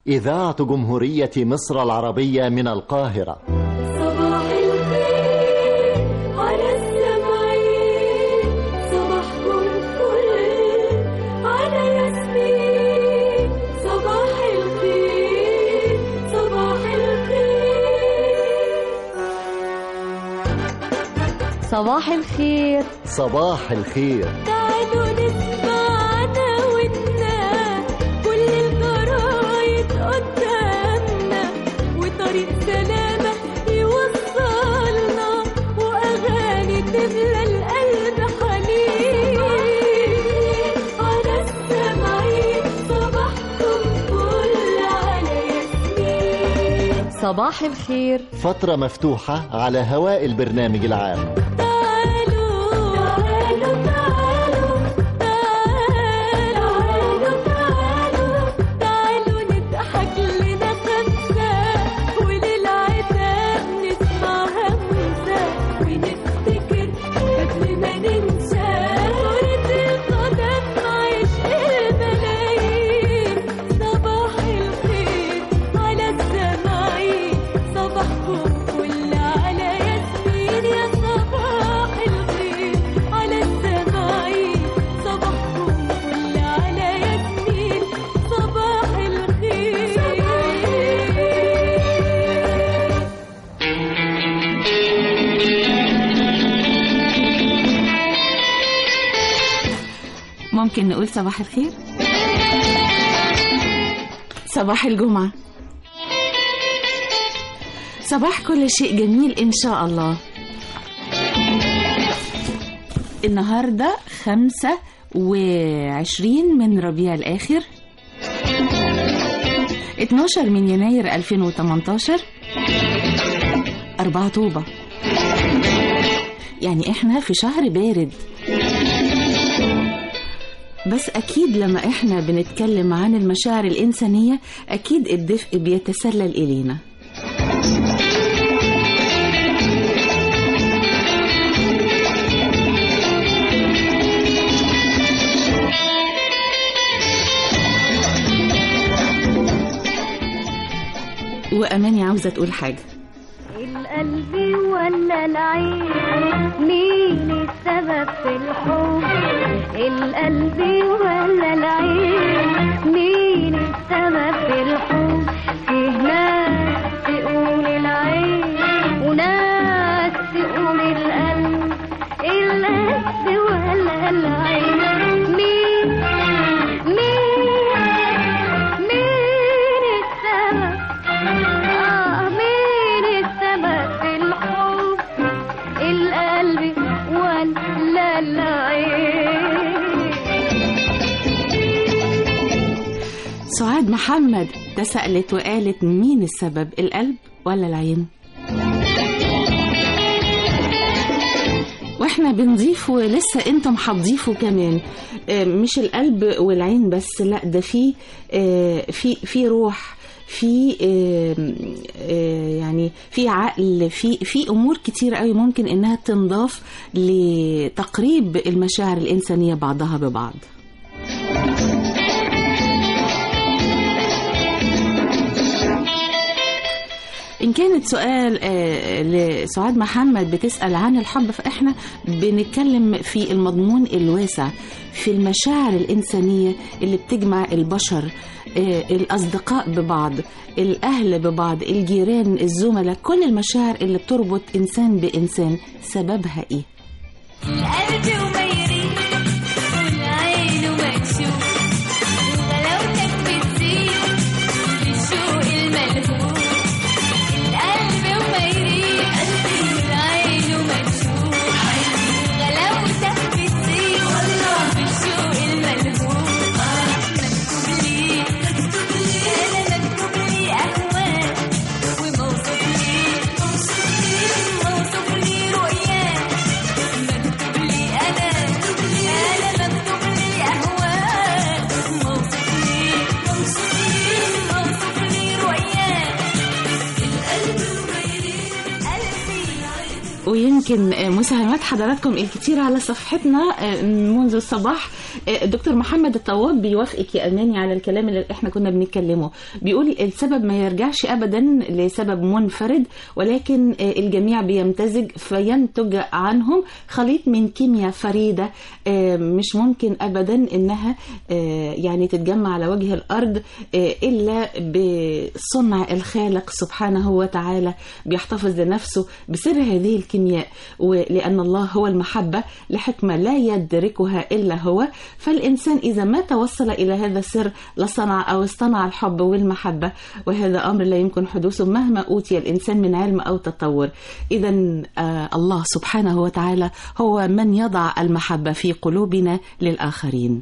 إذاعة جمهورية مصر العربية من القاهرة صباح الخير على السمعين صباحكم فل على ياسمين صباح الخير صباح الخير صباح الخير صباح الخير تعالوا نسمعنا ونا كل الجرايد قدامنا وطريق سلامة يوصلنا وأغاني تملى القلب حنين على السمعين صباحكم فل على ياسمين صباح الخير فترة مفتوحة على هواء البرنامج العام تعالوا تعالوا تعالوا تعالوا تعالوا تعالوا نضحك لنا خمسة وللعتاب نسمع همسة ونفتكر قبل ما ننسى كرة القدم عشق الملايين صباح الخير على السماعين صباحكم كل على ياسمين يا صباح الخير على السماعين صباحكم كل على ياسمين صباح الخير ممكن نقول صباح الخير صباح الجمعة صباح كل شيء جميل إن شاء الله النهاردة خمسة وعشرين من ربيع الآخر 12 من يناير 2018 أربعة طوبة يعني إحنا في شهر بارد بس أكيد لما إحنا بنتكلم عن المشاعر الإنسانية أكيد الدفء بيتسلل إلينا وأماني عاوزة تقول حاجة القلب ولا العين مين السبب في الحب القلب ولا العين مين السبب في الحب فيه ناس تقول العين وناس تقول القلب القلب ولا العين مين مين مين السبب آه مين السبب في الحب القلب ولا العين سعاد محمد تسألت وقالت مين السبب القلب ولا العين واحنا بنضيف ولسه انتم هتضيفوا كمان آه، مش القلب والعين بس لا ده في آه، في في روح في آه، آه، يعني في عقل في في امور كتير قوي ممكن انها تنضاف لتقريب المشاعر الانسانيه بعضها ببعض إن كانت سؤال آه، لسعاد محمد بتسأل عن الحب فإحنا بنتكلم في المضمون الواسع في المشاعر الإنسانية اللي بتجمع البشر آه، الأصدقاء ببعض الأهل ببعض الجيران الزملاء كل المشاعر اللي بتربط إنسان بإنسان سببها إيه القلب وميرين والعين ومكشوف وغلاوتك بتزيد بالشوق الملهوف القلب وميرين والعين ومكشوف وغلاوتك بتزيد بالشوق الملهوف مكتوب لي مكتوب لي انا مكتوب لي اهواك وموصوف لي موصوف لي موصوف لي رؤياك مكتوب لي انا انا مكتوب لي اهواك موصوف لي موصوف لي موصوف لي رؤياك القلب وغيري قلبي ويمكن آه، مساهمات حضراتكم الكتير على صفحتنا آه، منذ الصباح آه، دكتور محمد الطواب بيوافقك يا اماني على الكلام اللي احنا كنا بنتكلمه بيقول السبب ما يرجعش ابدا لسبب منفرد ولكن آه، الجميع بيمتزج فينتج عنهم خليط من كيمياء فريده آه، مش ممكن ابدا انها آه، يعني تتجمع على وجه الارض آه، الا بصنع الخالق سبحانه وتعالى بيحتفظ لنفسه بسر هذه الكيمياء ولان الله هو المحبه لحكمه لا يدركها الا هو فالانسان اذا ما توصل الى هذا السر لصنع او اصطنع الحب والمحبه وهذا امر لا يمكن حدوثه مهما اوتي الانسان من علم او تطور اذا آه الله سبحانه وتعالى هو من يضع المحبه في قلوبنا للاخرين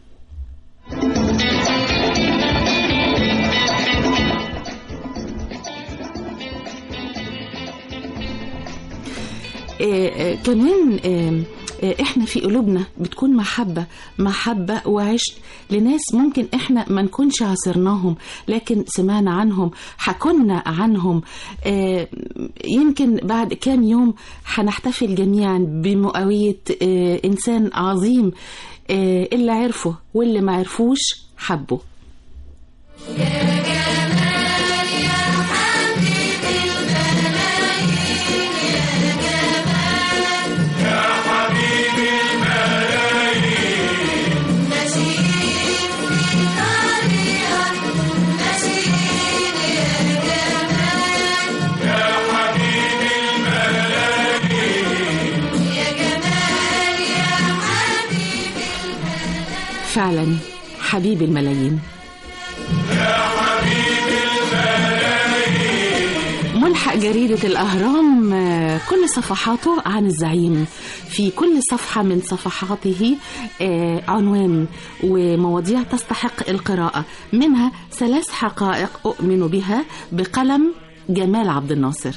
آه، آه، كمان آه، آه، احنا في قلوبنا بتكون محبة محبة وعشق لناس ممكن احنا ما نكونش عاصرناهم لكن سمعنا عنهم حكونا عنهم آه، يمكن بعد كام يوم هنحتفل جميعا بمئوية آه، انسان عظيم آه، اللي عرفه واللي ما عرفوش حبه فعلا حبيب الملايين ملحق جريدة الأهرام آه، كل صفحاته عن الزعيم في كل صفحة من صفحاته آه، عنوان ومواضيع تستحق القراءة منها ثلاث حقائق أؤمن بها بقلم جمال عبد الناصر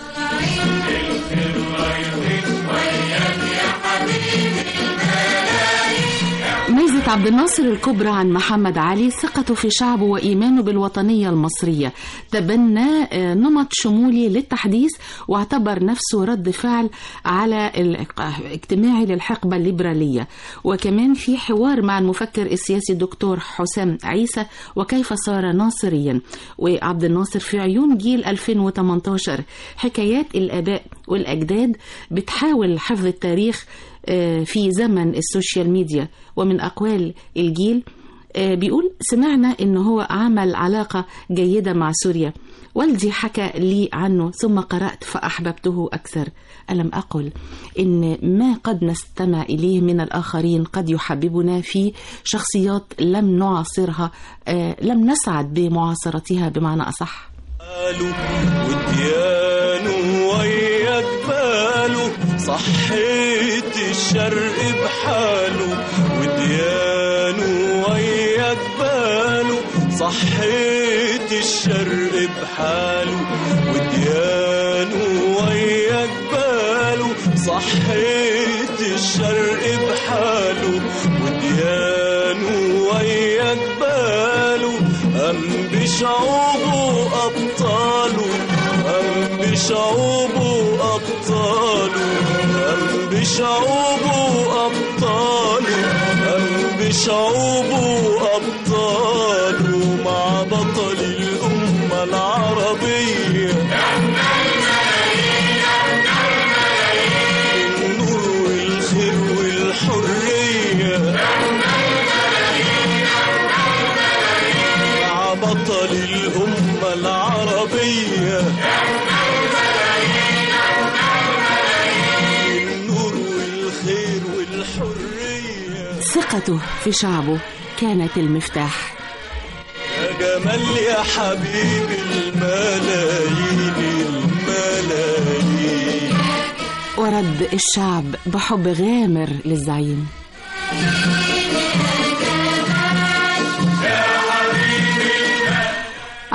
ميزة عبد الناصر الكبرى عن محمد علي ثقته في شعبه وإيمانه بالوطنية المصرية تبنى آه، نمط شمولي للتحديث واعتبر نفسه رد فعل على الاجتماعي للحقبة الليبرالية وكمان في حوار مع المفكر السياسي الدكتور حسام عيسى وكيف صار ناصريا وعبد الناصر في عيون جيل 2018 حكايات الآباء والأجداد بتحاول حفظ التاريخ آه، في زمن السوشيال ميديا ومن أقوال الجيل آه، بيقول سمعنا إن هو عمل علاقة جيدة مع سوريا والدي حكى لي عنه ثم قرأت فأحببته أكثر ألم أقل إن ما قد نستمع إليه من الآخرين قد يحببنا في شخصيات لم نعاصرها آه، لم نسعد بمعاصرتها بمعنى أصح قالوا وديانه ويا جباله صحيت الشرق بحاله وديانه ويا جباله صحيت الشرق بحاله وديانه ويا جباله صحيت الشرق بحاله وديانه ويا جباله أم بشعوبه أبطاله أم بشعوبه أبطاله أم بشعوبه أبطاله أم بشعوبه أبطاله مع بطل الأمة العربية النور والخير والحرية مع بطل الأمة العربية النور والخير والحرية ثقته في شعبه كانت المفتاح يا جمال يا حبيب الملايين الملايين ورد الشعب بحب غامر للزعيم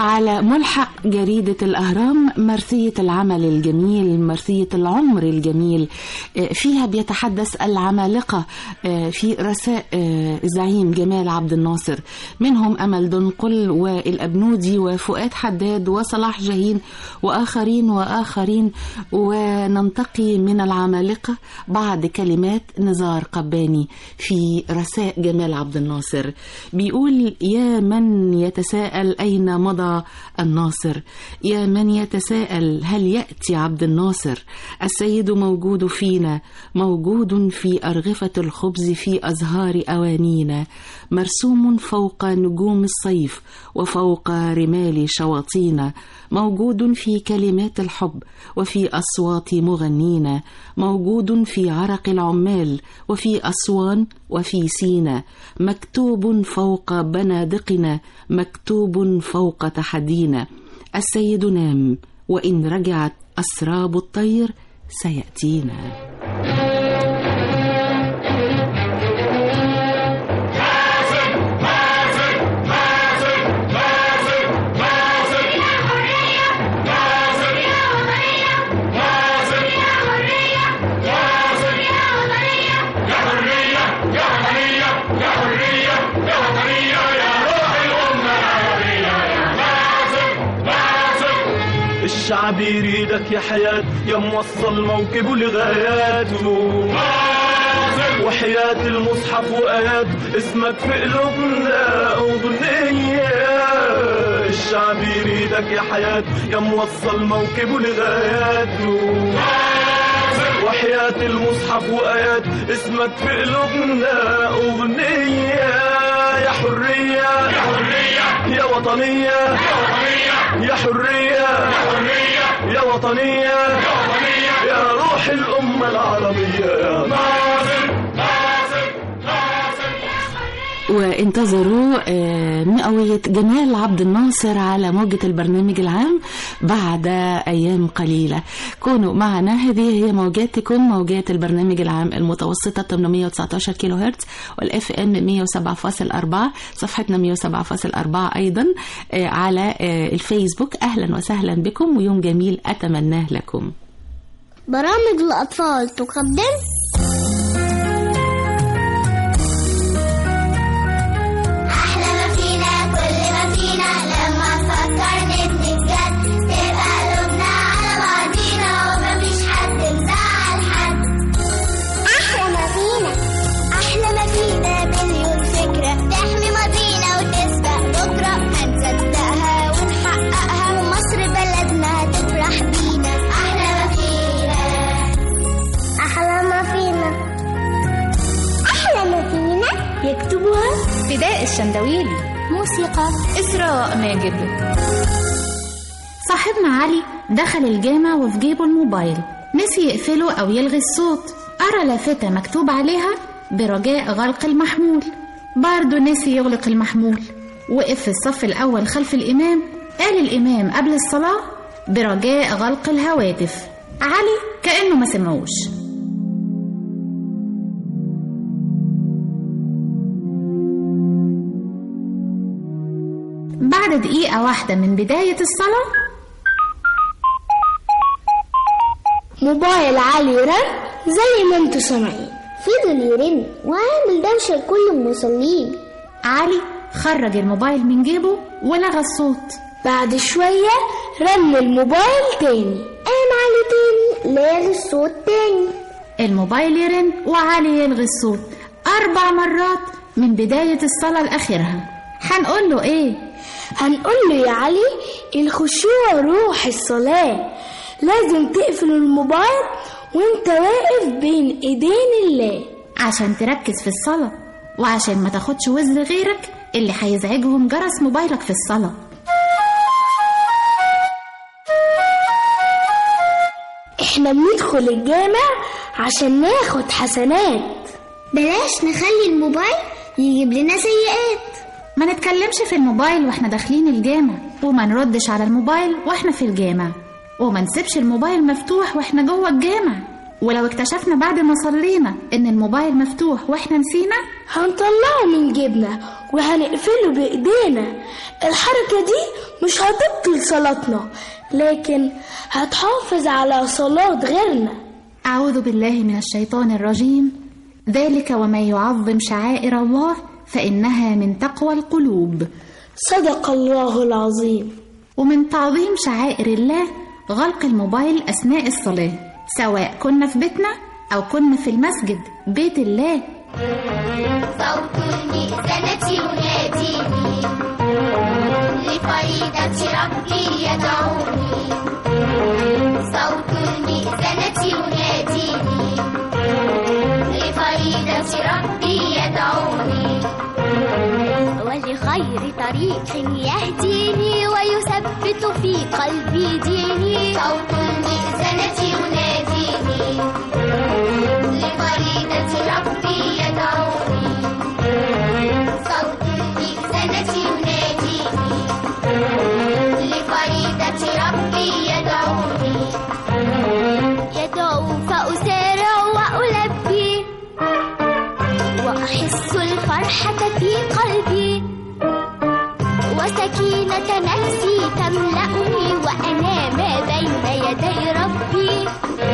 على ملحق جريدة الأهرام مرثية العمل الجميل مرثية العمر الجميل آه، فيها بيتحدث العمالقة آه، في رثاء آه، الزعيم جمال عبد الناصر منهم أمل دنقل والأبنودي وفؤاد حداد وصلاح جاهين وآخرين وآخرين وننتقي من العمالقة بعض كلمات نزار قباني في رثاء جمال عبد الناصر بيقول يا من يتساءل أين مضى الناصر يا من يتساءل هل يأتي عبد الناصر السيد موجود فينا موجود في أرغفة الخبز في أزهار أوانينا مرسوم فوق نجوم الصيف وفوق رمال شواطينا موجود في كلمات الحب وفي أصوات مغنينا موجود في عرق العمال وفي أسوان وفي سينا مكتوب فوق بنادقنا مكتوب فوق تحدينا السيد نام وإن رجعت أسراب الطير سيأتينا الشعب يريدك يا حياة يا موصل موكبه لغاياته وحياة المصحف وآيات اسمك في قلوبنا أغنية الشعب يريدك يا حياة يا موصل موكبه لغاياته وحياة المصحف وآيات اسمك في قلوبنا أغنية يا حرية يا حرية يا وطنية يا وطنية يا حرية يا حرية يا وطنية يا وطنية يا روح الأمة العربية يا ناصر ناصر وانتظروا آه، مئوية جمال عبد الناصر على موجة البرنامج العام بعد أيام قليلة كونوا معنا هذه هي موجاتكم موجات البرنامج العام المتوسطة 819 كيلو هرتز والاف ام 107.4 صفحتنا 107.4 أيضا آه، على آه، الفيسبوك أهلا وسهلا بكم ويوم جميل أتمناه لكم برامج الأطفال تقدم أحلى ما فينا كل ما فينا لما نفكر نبني بجد تبقى قلوبنا على بعضينا ومفيش حد مزعل حد أحلى ما فينا أحلى ما فينا مليون فكرة تحمي ماضينا وتسبق بكرة هنصدقها ونحققها ومصر بلدنا هتفرح بينا أحلى ما فينا أحلى ما فينا أحلى ما فينا يكتبها فداء الشندويلي موسيقى إسراء ماجد صاحبنا علي دخل الجامع وفي جيبه الموبايل نسي يقفله أو يلغي الصوت قرا لافتة مكتوب عليها برجاء غلق المحمول برضه نسي يغلق المحمول وقف في الصف الأول خلف الإمام قال الإمام قبل الصلاة برجاء غلق الهواتف علي كأنه ما سمعوش بعد دقيقة واحدة من بداية الصلاة موبايل علي رن زي ما انتوا سامعين فضل يرن وعامل دوشة لكل المصلين علي خرج الموبايل من جيبه ولغى الصوت بعد شوية رن الموبايل تاني قام علي تاني لاغي الصوت تاني الموبايل يرن وعلي يلغي الصوت أربع مرات من بداية الصلاة لآخرها هنقول له إيه؟ هنقول له يا علي الخشوع روح الصلاة لازم تقفل الموبايل وانت واقف بين ايدين الله عشان تركز في الصلاة وعشان ما تاخدش وزر غيرك اللي هيزعجهم جرس موبايلك في الصلاة احنا بندخل الجامع عشان ناخد حسنات بلاش نخلي الموبايل يجيب لنا سيئات ما نتكلمش في الموبايل واحنا داخلين الجامع وما نردش على الموبايل واحنا في الجامع وما نسيبش الموبايل مفتوح واحنا جوه الجامع ولو اكتشفنا بعد ما صلينا إن الموبايل مفتوح وإحنا نسينا هنطلعه من جيبنا وهنقفله بإيدينا الحركة دي مش هتبطل صلاتنا لكن هتحافظ على صلاة غيرنا أعوذ بالله من الشيطان الرجيم ذلك ومن يعظم شعائر الله فإنها من تقوى القلوب صدق الله العظيم ومن تعظيم شعائر الله غلق الموبايل أثناء الصلاة سواء كنا في بيتنا أو كنا في المسجد بيت الله صوت المئذنة يناديني لفريدة ربي يدعوني صوت المئذنة يناديني لفريدة ربي يدعوني ولخير طريق يهديني ويثبت في قلبي ديني صوت المئذنة يناديني لفريدة ربي يدعوني صوت المئذنة يناديني لفريدة ربي يدعوني يدعو فأسارع وألبي وأحس الفرحة في قلبي وسكينة نفسي تملأني وأنا ما بين يدي ربي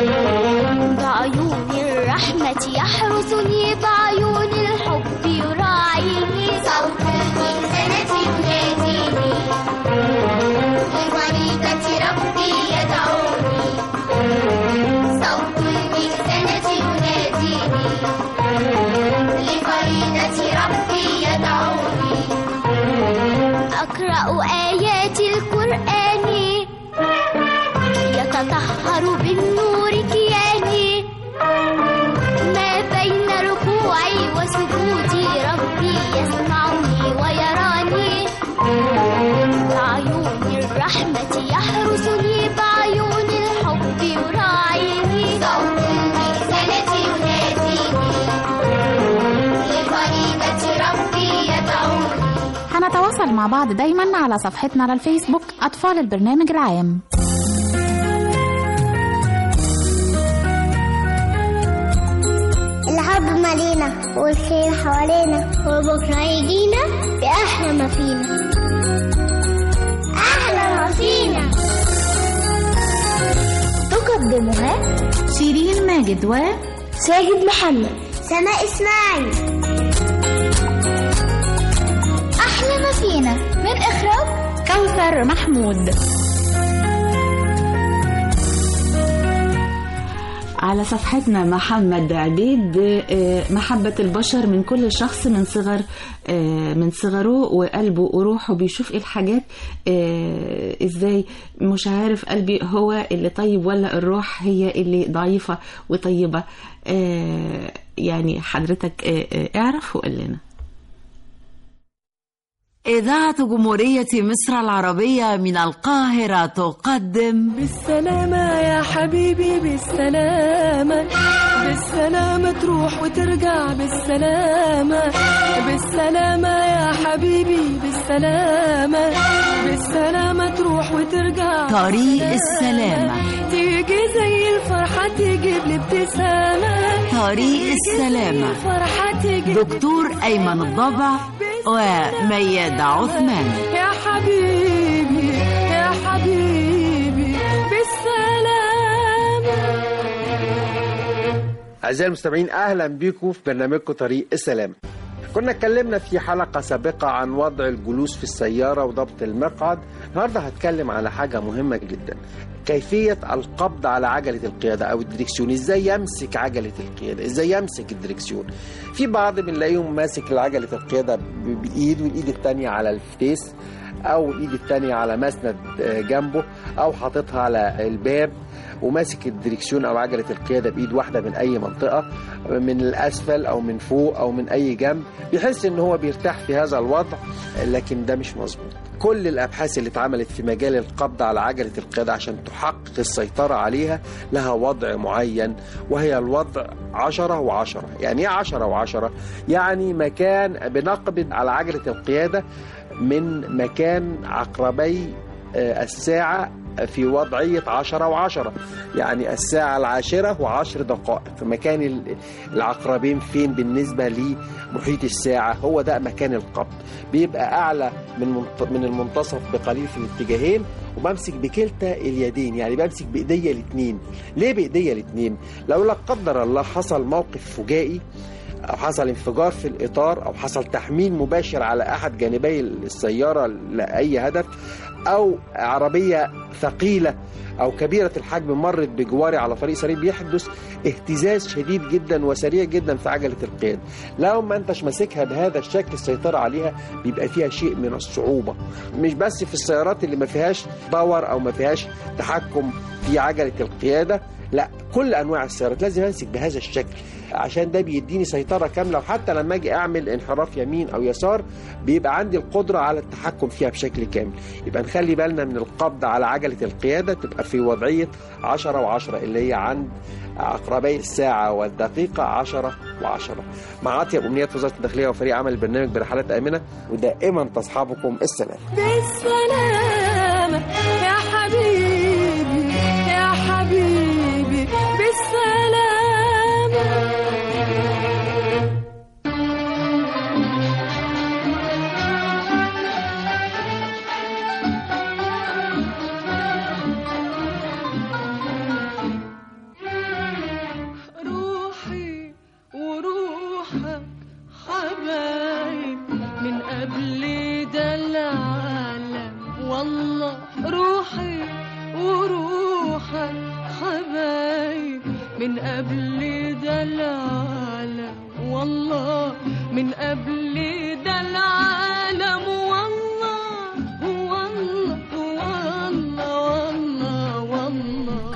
بعيون الرحمة يحرسني بعيون الحب يراعيني صوت المئذنة يناديني لفريدة ربي يدعوني صوت المئذنة يناديني لفريدة ربي يدعوني أقرأ آيات القرآن يتطهر بالنور كياني ما بين ركوعي وسجودي ربي يسمعني ويراني بعيون الرحمة يحرسني بعيون الحب يراعيني صوت المئذنة يناديني لفريدة ربي يدعوني هنتواصل مع بعض دايما على صفحتنا على الفيسبوك أطفال البرنامج العام الحب مالينا والخير حوالينا وبكرة يجينا بأحلى ما فينا أحلى ما فينا تقدمها شيرين ماجد و ساجد محمد سماء إسماعيل أحلى ما فينا من إخراج كوثر محمود على صفحتنا محمد عبيد آه، محبة البشر من كل شخص من صغر آه، من صغره وقلبه وروحه بيشوف ايه الحاجات آه، ازاي مش عارف قلبي هو اللي طيب ولا الروح هي اللي ضعيفة وطيبة آه، يعني حضرتك آه، آه، اعرف وقول لنا إذاعة جمهورية مصر العربية من القاهرة تقدم بالسلامة يا حبيبي بالسلامة بالسلامة تروح وترجع بالسلامة بالسلامة يا حبيبي بالسلامة بالسلامة تروح وترجع طريق بالسلامة. السلامة. تيجي زي الفرحة تجيب لي ابتسامة طريق تيجي السلامة. زي الفرحة تجيب دكتور أيمن الضبع وميادة عثمان يا حبيبي يا حبيبي بالسلامة أعزائي المستمعين أهلا بكم في برنامجكم طريق السلام كنا اتكلمنا في حلقة سابقة عن وضع الجلوس في السيارة وضبط المقعد النهاردة هتكلم على حاجة مهمة جدا كيفية القبض على عجلة القيادة أو الدريكسيون إزاي يمسك عجلة القيادة إزاي يمسك الدريكسيون في بعض بنلاقيهم ماسك عجلة القيادة ب- بإيد والإيد التانية على الفتيس أو الإيد التانية على مسند آه، جنبه أو حاططها على الباب وماسك الدريكسيون او عجله القياده بايد واحده من اي منطقه من الاسفل او من فوق او من اي جنب بيحس ان هو بيرتاح في هذا الوضع لكن ده مش مظبوط كل الابحاث اللي اتعملت في مجال القبض على عجله القياده عشان تحقق السيطره عليها لها وضع معين وهي الوضع 10 و10 يعني ايه 10 و10 يعني مكان بنقبض على عجله القياده من مكان عقربي آه، الساعة في وضعية عشرة وعشرة يعني الساعة العاشرة وعشر دقائق في مكان ال- العقربين فين بالنسبة لمحيط الساعة هو ده مكان القبض بيبقى أعلى من منت- من المنتصف بقليل في الاتجاهين وبمسك بكلتا اليدين يعني بمسك بإيديا الاتنين ليه بإيديا الاتنين لو لا قدر الله حصل موقف فجائي او حصل انفجار في الاطار او حصل تحميل مباشر على احد جانبي السياره لاي هدف او عربيه ثقيله او كبيره الحجم مرت بجواري على طريق سريع بيحدث اهتزاز شديد جدا وسريع جدا في عجله القياده لو ما انتش ماسكها بهذا الشكل السيطره عليها بيبقى فيها شيء من الصعوبه مش بس في السيارات اللي ما فيهاش باور او ما فيهاش تحكم في عجله القياده لا كل انواع السيارات لازم امسك بهذا الشكل عشان ده بيديني سيطره كامله وحتى لما اجي اعمل انحراف يمين او يسار بيبقى عندي القدره على التحكم فيها بشكل كامل يبقى نخلي بالنا من القبض على عجله القياده تبقى في وضعيه 10 و10 اللي هي عند عقربي الساعة والدقيقة 10 و10 مع أطيب أمنيات وزارة الداخلية وفريق عمل البرنامج برحلات آمنة ودائما تصحبكم السلام بالسلامة يا حبيبي يا حبيبي بالسلامة روحي وروحك حبايب من قبل ده العالم والله روحي وروحك حبايب من قبل ده العالم والله من قبل ده العالم والله والله والله والله والله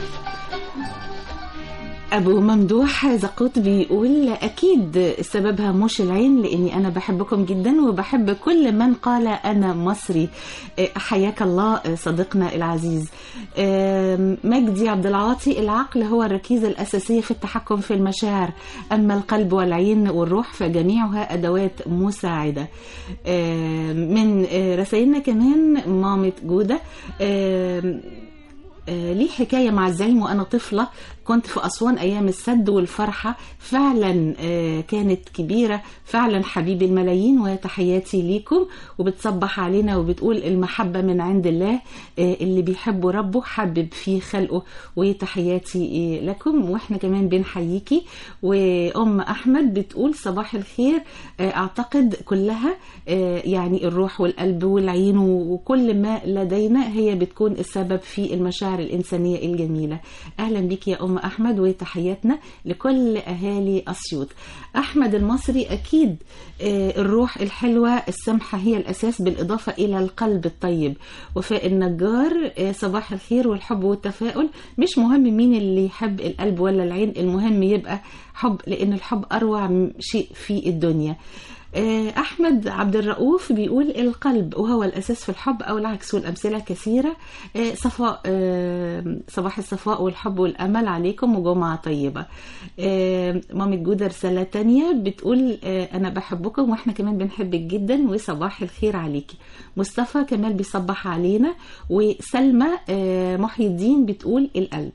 أبو ممدوح زقوط بيقول أكيد سببها مش العين لأني أنا بحبكم جدا وبحب كل من قال أنا مصري إيه، حياك الله إيه، صديقنا العزيز إيه، مجدي عبد العاطي العقل هو الركيزة الأساسية في التحكم في المشاعر أما القلب والعين والروح فجميعها أدوات مساعدة إيه، من إيه، رسائلنا كمان مامة جودة إيه، آه، ليه حكاية مع الزعيم وأنا طفلة كنت في أسوان أيام السد والفرحة فعلا آه، كانت كبيرة فعلا حبيب الملايين وتحياتي ليكم وبتصبح علينا وبتقول المحبة من عند الله آه، اللي بيحبوا ربه حبب في خلقه وتحياتي آه، لكم وإحنا كمان بنحييكي وأم أحمد بتقول صباح الخير آه، أعتقد كلها آه، يعني الروح والقلب والعين وكل ما لدينا هي بتكون السبب في المشاعر الإنسانية الجميلة أهلا بك يا أم أحمد وتحياتنا لكل أهالي أسيوط أحمد المصري أكيد آه، الروح الحلوة السمحة هي الأساس بالإضافة إلى القلب الطيب وفاء النجار آه، صباح الخير والحب والتفاؤل مش مهم مين اللي يحب القلب ولا العين المهم يبقى حب لأن الحب أروع شيء في الدنيا آه، أحمد عبد الرؤوف بيقول القلب وهو الأساس في الحب أو العكس والأمثلة كثيرة آه، صفاء آه، صباح الصفاء والحب والأمل عليكم وجمعة طيبة آه، مامة جودة رسالة تانية بتقول آه، أنا بحبكم وإحنا كمان بنحبك جدا وصباح الخير عليكي مصطفى كمال بيصبح علينا وسلمى آه، محي الدين بتقول القلب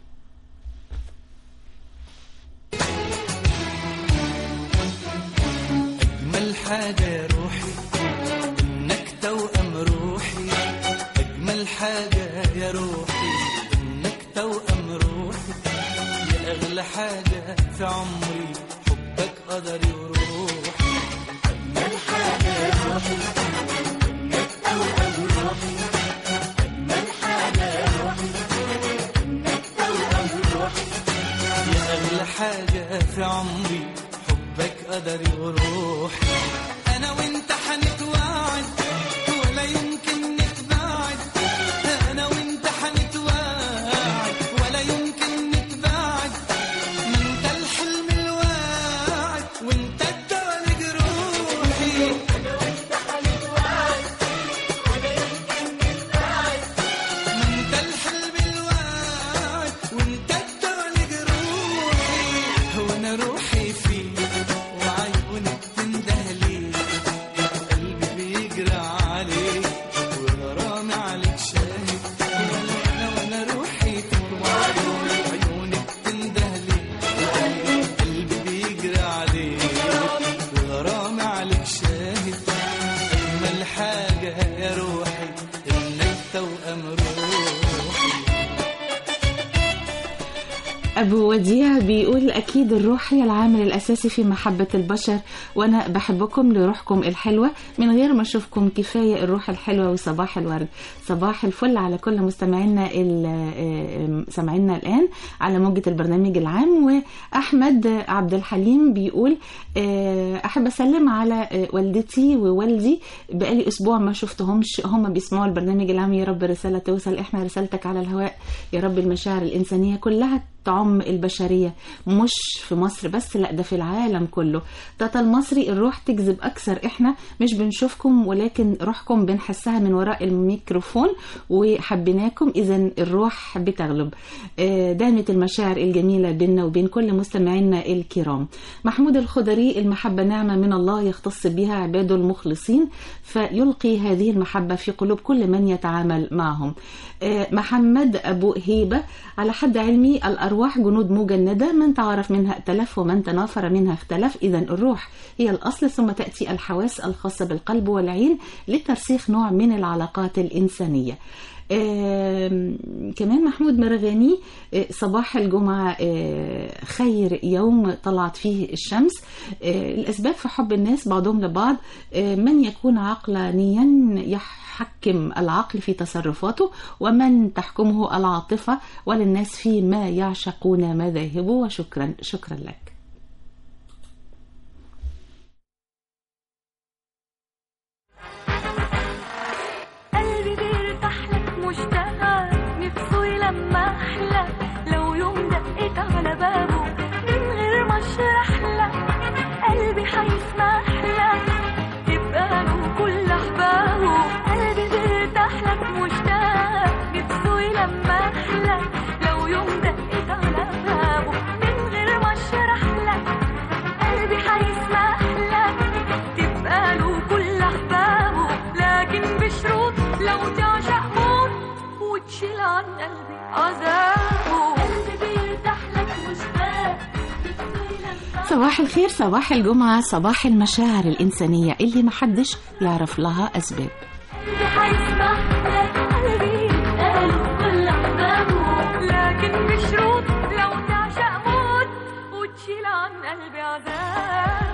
أجمل حاجة يا روحي إنك توأم روحي أجمل حاجة يا روحي إنك توأم روحي يا أغلى حاجة في عمري حبك قدري وروحي أجمل حاجة يا روحي إنك توأم روحي أجمل حاجة يا روحي إنك توأم روحي يا أغلى حاجة في عمري حبك قدري وروحي أنا وأنت حنتوعد ولا يمكن نتباعد أنا وأنت حنتوعد ولا يمكن نتباعد ما أنت الحلم الواعد وأنت الدواء لجروحي أنا وأنت حنتوعد ولا يمكن نتباعد ما أنت الحلم الواعد وأنت الدواء لجروحي وانا روحي فيك وعيونك تنده أبو وديع بيقول أكيد الروح هي العامل الأساسي في محبة البشر وأنا بحبكم لروحكم الحلوة من غير ما أشوفكم كفاية الروح الحلوة وصباح الورد صباح الفل على كل مستمعينا ال- سامعينا الآن على موجة البرنامج العام وأحمد عبد الحليم بيقول آه، أحب أسلم على آه، والدتي ووالدي بقالي أسبوع ما شفتهمش هم بيسمعوا البرنامج العام يا رب رسالة توصل إحنا رسالتك على الهواء يا رب المشاعر الإنسانية كلها تعم البشرية مش في مصر بس لا ده في العالم كله تاتا المصري الروح تجذب أكثر إحنا مش بنشوفكم ولكن روحكم بنحسها من وراء الميكروفون وحبيناكم إذا الروح بتغلب آه، دامت المشاعر الجميلة بيننا وبين كل مستمعينا الكرام محمود الخضري المحبة نعمة من الله يختص بها عباده المخلصين فيلقي هذه المحبة في قلوب كل من يتعامل معهم آه، محمد أبو هيبة على حد علمي الأرواح جنود مجندة من تعارف منها ائتلف ومن تنافر منها اختلف إذا الروح هي الأصل ثم تأتي الحواس الخاصة بالقلب والعين لترسيخ نوع من العلاقات الإنسانية آم، كمان محمود مرغاني آه، صباح الجمعة آه، خير يوم طلعت فيه الشمس آه، الأسباب في حب الناس بعضهم لبعض آه، من يكون عقلانيا يحكم العقل في تصرفاته ومن تحكمه العاطفة وللناس فيما يعشقون مذاهبه وشكرا شكرا لك قلبي بيرتاح لك مشتاق نفسه يلمح لك لو يوم دقيت على بابه من غير ما اشرح لك قلبي حيسمح لك تبقى له كل احبابه قلبي بيرتاح لك مشتاق نفسه يلمح لك لو يوم دقيت على بابه من غير ما اشرح لك قلبي حيسمح لك تبقى له كل احبابه لكن بشروط لو تعشق موت وتشيل عن قلبي عذابه قلبي بيرتاح لك مشتاق صباح الخير صباح الجمعة صباح المشاعر الإنسانية اللي محدش يعرف لها أسباب قلبي حيسمح لك قلبي يبقى له كل احبابه لكن بشروط لو تعشق موت وتشيل عن قلبي عذابه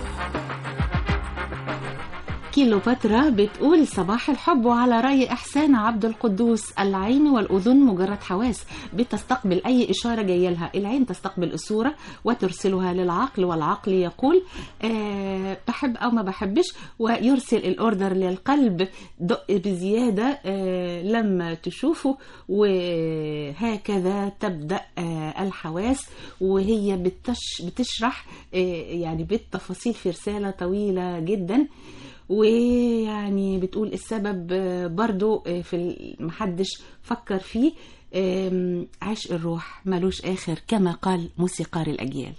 كيلوباترا بتقول صباح الحب وعلى رأي إحسان عبد القدوس العين والأذن مجرد حواس بتستقبل أي إشارة جاية لها العين تستقبل الصورة وترسلها للعقل والعقل يقول آه بحب أو ما بحبش ويرسل الأوردر للقلب دق بزيادة آه لما تشوفه وهكذا تبدأ آه الحواس وهي بتش بتشرح آه يعني بالتفاصيل في رسالة طويلة جدا ويعني بتقول السبب برضو في محدش فكر فيه آم، عشق الروح ملوش آخر كما قال موسيقار الأجيال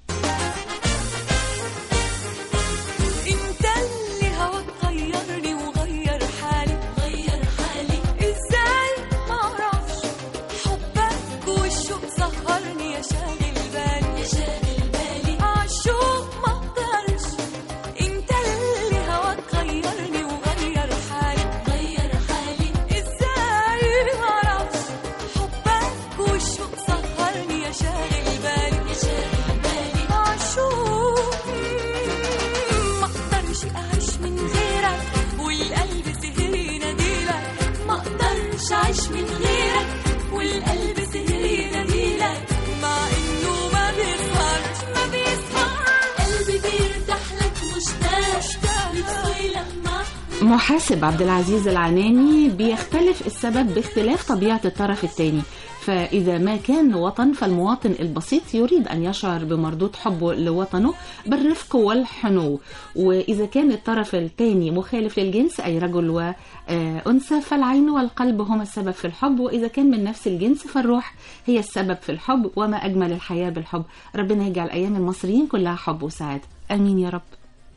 انت اللي هواك غيرني وغير حالي غير حالي ازاي ما اعرفش حبك والشوق سهرني يا شاغل بالي يا شاغل بالي عالشوق ما اقدرش انت اللي هواك غيرني وغير حالي غير حالي ازاي ما اعرفش حبك والشوق سهرني يا شاغل بالي يا شاغل بالي عالشوق ما اقدرش اعيش من غيرك والقلب سهر يناديلك ما اقدرش اعيش من غيرك والقلب سهر يناديلك مع انه ما بيسهرش ما بيسهرش قلبي بيرتاح لك مشتاق نفسه يلمح محاسب عبد العزيز العناني بيختلف السبب باختلاف طبيعة الطرف الثاني فإذا ما كان وطن فالمواطن البسيط يريد أن يشعر بمردود حبه لوطنه بالرفق والحنو وإذا كان الطرف الثاني مخالف للجنس أي رجل وأنثى فالعين والقلب هما السبب في الحب وإذا كان من نفس الجنس فالروح هي السبب في الحب وما أجمل الحياة بالحب ربنا يجعل أيام المصريين كلها حب وسعادة آمين يا رب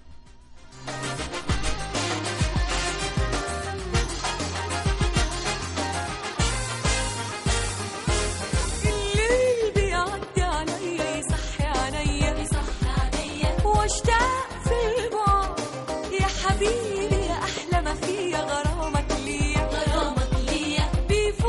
الليل بيعدي عليا يصحي عليا يصحي عليا واشتاق في البعد يا حبيبي يا احلى ما فيا غرامك ليا غرامك ليا بيفوت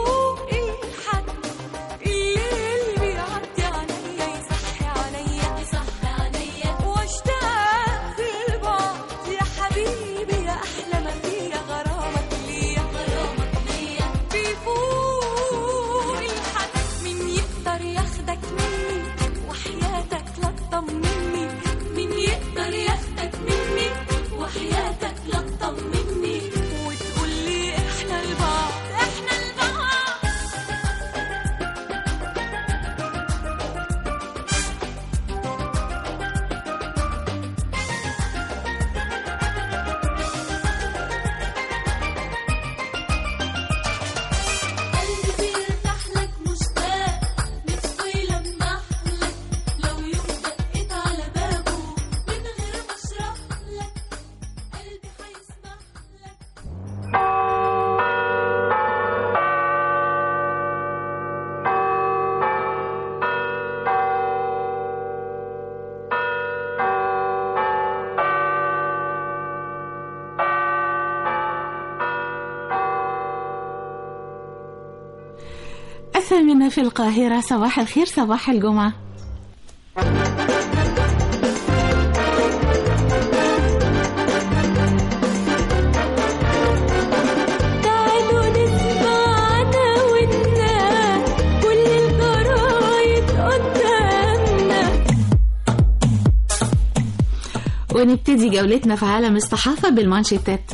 الثامنة في القاهرة صباح الخير صباح الجمعة تعالوا نسمع عناويننا كل الجرايد قدامنا ونبتدي جولتنا في عالم الصحافة بالمانشيتات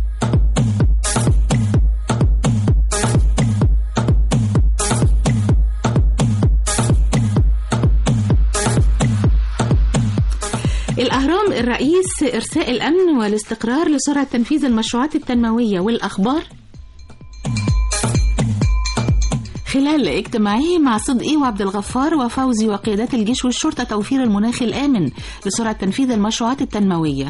الأهرام الرئيس إرساء الأمن والاستقرار لسرعة تنفيذ المشروعات التنموية والأخبار خلال اجتماعه مع صدقي وعبد الغفار وفوزي وقيادات الجيش والشرطة توفير المناخ الآمن لسرعة تنفيذ المشروعات التنموية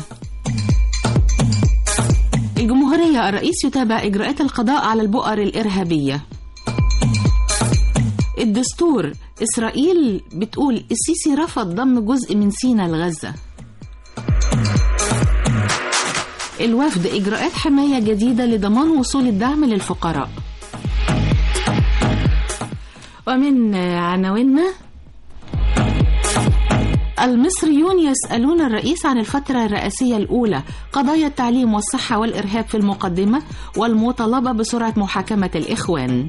الجمهورية الرئيس يتابع إجراءات القضاء على البؤر الإرهابية الدستور إسرائيل بتقول السيسي رفض ضم جزء من سيناء لغزة الوفد إجراءات حماية جديدة لضمان وصول الدعم للفقراء ومن عناويننا المصريون يسألون الرئيس عن الفترة الرئاسية الأولى قضايا التعليم والصحة والإرهاب في المقدمة والمطالبة بسرعة محاكمة الإخوان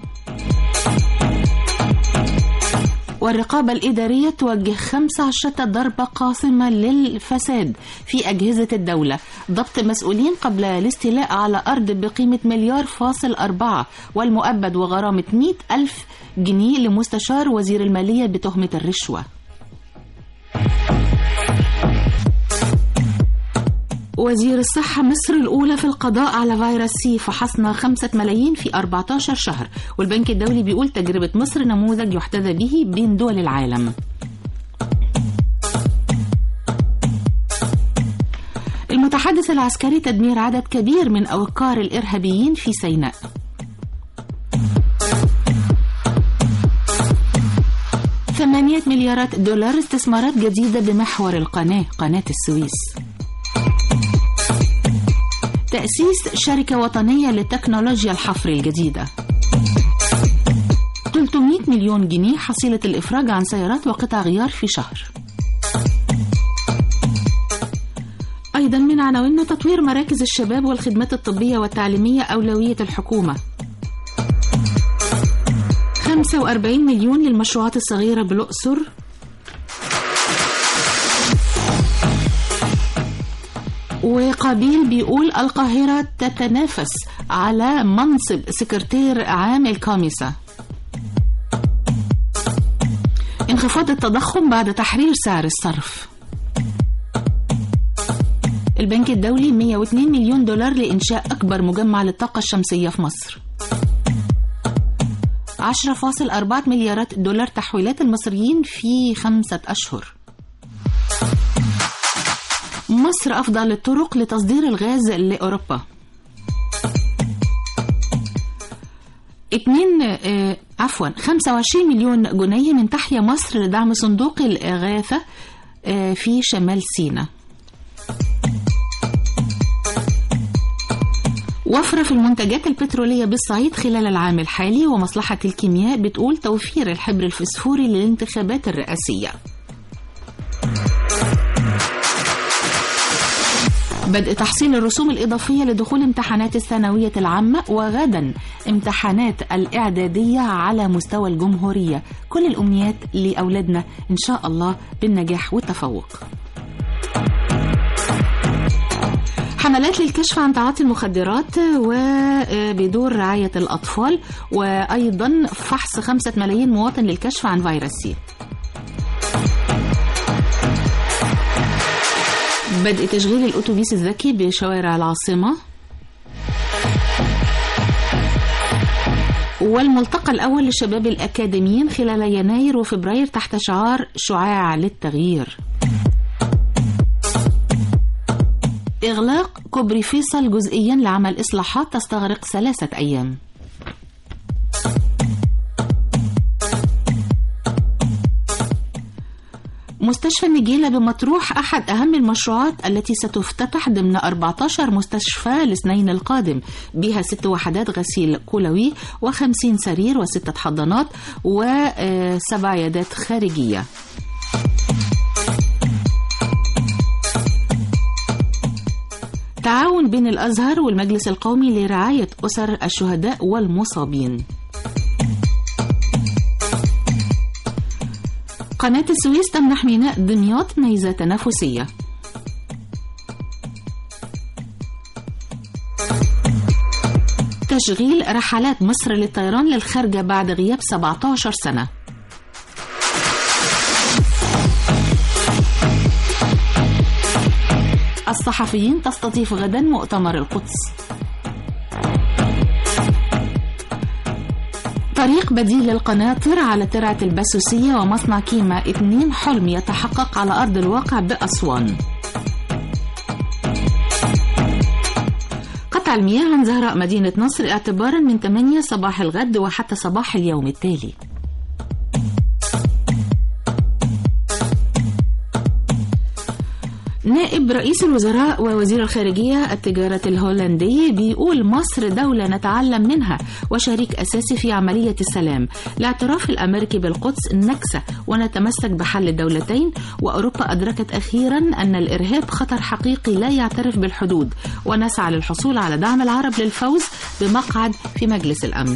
والرقابة الإدارية توجه 15 ضربة قاصمة للفساد في أجهزة الدولة ضبط مسؤولين قبل الاستيلاء على أرض بقيمة مليار فاصل أربعة والمؤبد وغرامة 100 ألف جنيه لمستشار وزير المالية بتهمة الرشوة وزير الصحة مصر الأولى في القضاء على فيروس سي فحصنا خمسة ملايين في 14 شهر والبنك الدولي بيقول تجربة مصر نموذج يحتذى به بين دول العالم المتحدث العسكري تدمير عدد كبير من أوقار الإرهابيين في سيناء ثمانية مليارات دولار استثمارات جديدة بمحور القناة قناة السويس تأسيس شركة وطنية لتكنولوجيا الحفر الجديدة 300 مليون جنيه حصيلة الإفراج عن سيارات وقطع غيار في شهر أيضا من عناويننا تطوير مراكز الشباب والخدمات الطبية والتعليمية أولوية الحكومة 45 مليون للمشروعات الصغيرة بالأقصر وقابيل بيقول القاهرة تتنافس على منصب سكرتير عام الكاميسا انخفاض التضخم بعد تحرير سعر الصرف البنك الدولي 102 مليون دولار لإنشاء أكبر مجمع للطاقة الشمسية في مصر 10.4 مليارات دولار تحويلات المصريين في خمسة أشهر مصر أفضل الطرق لتصدير الغاز لأوروبا اتنين آه عفوا 25 مليون جنيه من تحيا مصر لدعم صندوق الإغاثة آه في شمال سيناء وفرة في المنتجات البترولية بالصعيد خلال العام الحالي ومصلحة الكيمياء بتقول توفير الحبر الفسفوري للانتخابات الرئاسية بدء تحصيل الرسوم الإضافية لدخول امتحانات الثانوية العامة وغدا امتحانات الإعدادية على مستوى الجمهورية كل الأمنيات لأولادنا إن شاء الله بالنجاح والتفوق حملات للكشف عن تعاطي المخدرات وبدور رعاية الأطفال وأيضا فحص خمسة ملايين مواطن للكشف عن فيروس سي بدء تشغيل الأتوبيس الذكي بشوارع العاصمة والملتقى الأول للشباب الأكاديميين خلال يناير وفبراير تحت شعار شعاع للتغيير إغلاق كوبري فيصل جزئيا لعمل إصلاحات تستغرق ثلاثة أيام مستشفى النجيلة بمطروح أحد أهم المشروعات التي ستفتتح ضمن 14 مستشفى الاثنين القادم بها ست وحدات غسيل كلوي و50 سرير وستة حضانات وسبع عيادات خارجية تعاون بين الأزهر والمجلس القومي لرعاية أسر الشهداء والمصابين قناة السويس تمنح ميناء دمياط ميزة تنافسية تشغيل رحلات مصر للطيران للخارجة بعد غياب 17 سنة الصحفيين تستضيف غدا مؤتمر القدس طريق بديل للقناطر على ترعة البسوسية ومصنع كيما 2 حلم يتحقق على أرض الواقع بأسوان قطع المياه عن زهراء مدينة نصر اعتبارا من 8 صباح الغد وحتى صباح اليوم التالي نائب رئيس الوزراء ووزير الخارجية التجارة الهولندي بيقول مصر دولة نتعلم منها وشريك أساسي في عملية السلام الاعتراف الأمريكي بالقدس نكسة ونتمسك بحل الدولتين وأوروبا أدركت أخيرا أن الإرهاب خطر حقيقي لا يعترف بالحدود ونسعى للحصول على دعم العرب للفوز بمقعد في مجلس الأمن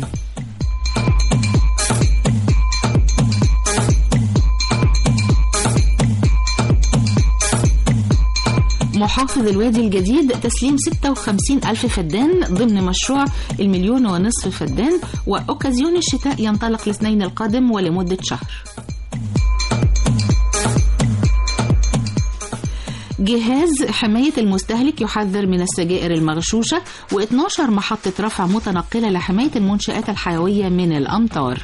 محافظ الوادي الجديد تسليم 56 ألف فدان ضمن مشروع المليون ونصف فدان وأوكازيون الشتاء ينطلق الاثنين القادم ولمدة شهر جهاز حماية المستهلك يحذر من السجائر المغشوشة و12 محطة رفع متنقلة لحماية المنشآت الحيوية من الأمطار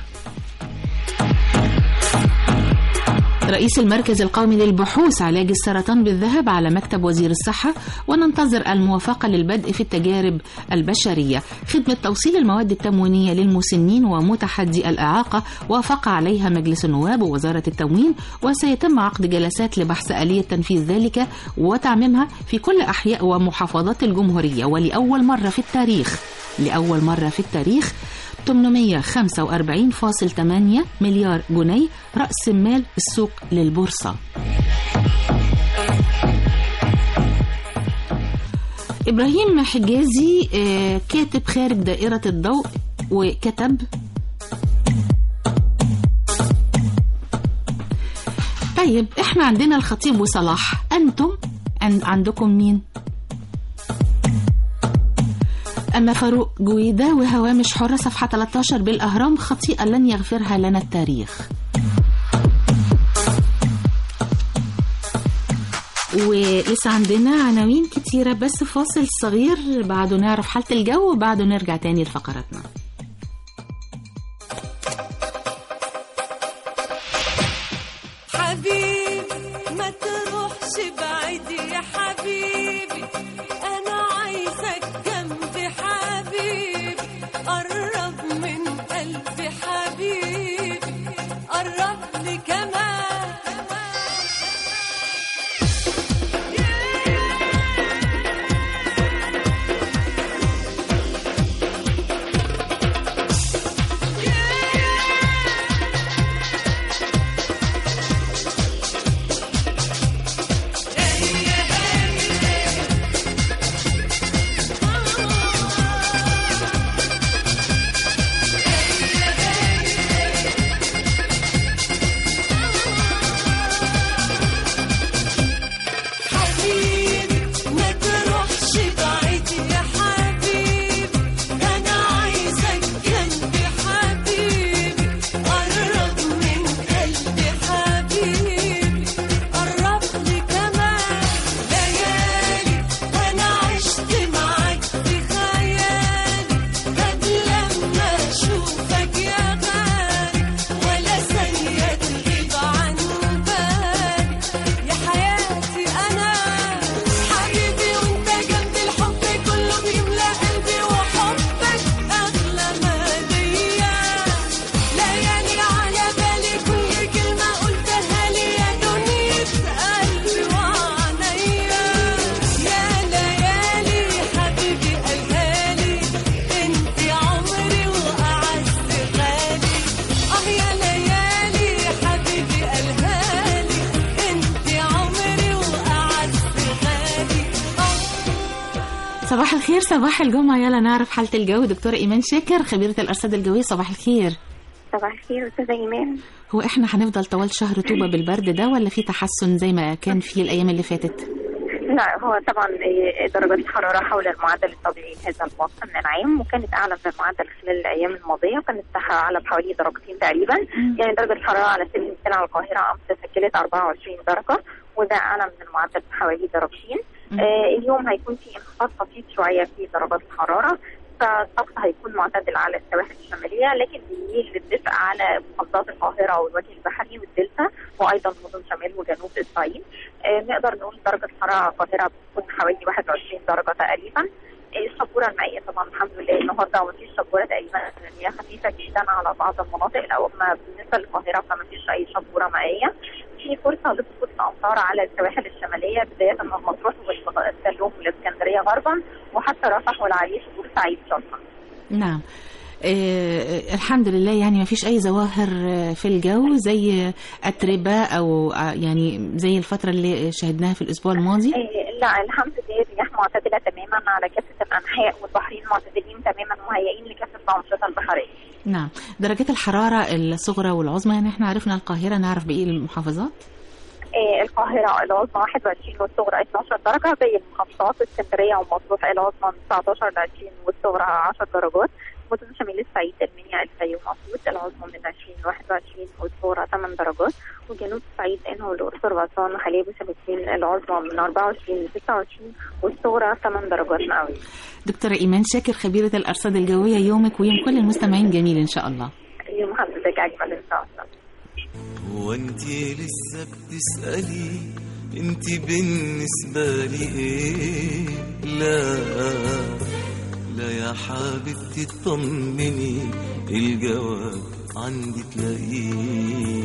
رئيس المركز القومي للبحوث علاج السرطان بالذهب على مكتب وزير الصحة وننتظر الموافقة للبدء في التجارب البشرية خدمة توصيل المواد التموينية للمسنين ومتحدي الإعاقة وافق عليها مجلس النواب ووزارة التموين وسيتم عقد جلسات لبحث آلية تنفيذ ذلك وتعميمها في كل أحياء ومحافظات الجمهورية ولأول مرة في التاريخ لأول مرة في التاريخ 845.8 مليار جنيه رأس مال السوق للبورصة إبراهيم حجازي آه، كاتب خارج دائرة الضوء وكتب طيب احنا عندنا الخطيب وصلاح انتم عن- عندكم مين أما فاروق جويدة وهوامش حرة صفحة 13 بالأهرام خطيئة لن يغفرها لنا التاريخ ولسه عندنا عناوين كتيرة بس فاصل صغير بعده نعرف حالة الجو وبعده نرجع تاني لفقراتنا حبيبي ما تروحش بعيد يا حبيبي انا عايزك جنبي حبيبي قرب من قلبي حبيبي قرب لي كمان الخير صباح الجمعة يلا نعرف حالة الجو دكتورة إيمان شاكر خبيرة الأرصاد الجوية صباح الخير صباح الخير استاذه ايمان هو احنا هنفضل طوال شهر طوبة بالبرد ده ولا في تحسن زي ما كان في الأيام اللي فاتت؟ لا هو طبعا درجات الحراره حول المعدل الطبيعي لهذا الموسم من العام وكانت اعلى من المعدل خلال الايام الماضيه وكانت اعلى بحوالي درجتين تقريبا يعني درجه الحراره على سبيل المثال على القاهره امس سجلت 24 درجه وده اعلى من المعدل بحوالي درجتين آه اليوم هيكون في انخفاض بسيط شويه في درجات الحراره فالطقس هيكون معتدل على السواحل الشماليه لكن بيميل للدفء على محافظات القاهره والوجه البحري والدلتا وايضا مدن شمال وجنوب الصعيد آه نقدر نقول درجه الحراره على القاهره بتكون حوالي 21 درجه تقريبا آه الشبوره المائيه طبعا الحمد لله النهارده مفيش شبوره تقريبا المياه خفيفه جدا على بعض المناطق لو اما بالنسبه للقاهره فمفيش اي شبوره مائيه في فرصه لسقوط امطار على السواحل الشماليه بدايه من مطروح والسلوم والاسكندريه غربا وحتى رفح والعريش وبورسعيد شرقا. نعم آه الحمد لله يعني ما فيش اي ظواهر آه، في الجو زي اتربه او آه، يعني زي الفتره اللي شهدناها في الاسبوع الماضي آه، لا الحمد لله الرياح معتدله تماما على كافه الانحاء والبحرين معتدلين تماما مهيئين لكافه الانشطه البحريه. نعم درجات الحراره الصغرى والعظمى يعني احنا عرفنا القاهره نعرف باقي المحافظات آه، القاهرة العظمى 21 والصغرى 12 درجة باقي المحافظات اسكندرية ومطروح العظمى من 19 ل 20 والصغرى 10 درجات مدن شمال الصعيد المنيا الفيوم أسيوط العظمى من 20 ل 21 والصغرى 8 درجات وجنوب الصعيد قنا والأقصر وأسوان وحليب وشلاتين العظمى من 24 ل 26 والصغرى 8 درجات مئوية دكتورة إيمان شاكر خبيرة الأرصاد الجوية يومك ويوم كل المستمعين جميل إن شاء الله يوم حضرتك أجمل إن شاء الله هو انت لسه بتسألي انت بالنسبة لي ايه لا لا يا حبيبتي اطمني الجواب عندي تلاقيه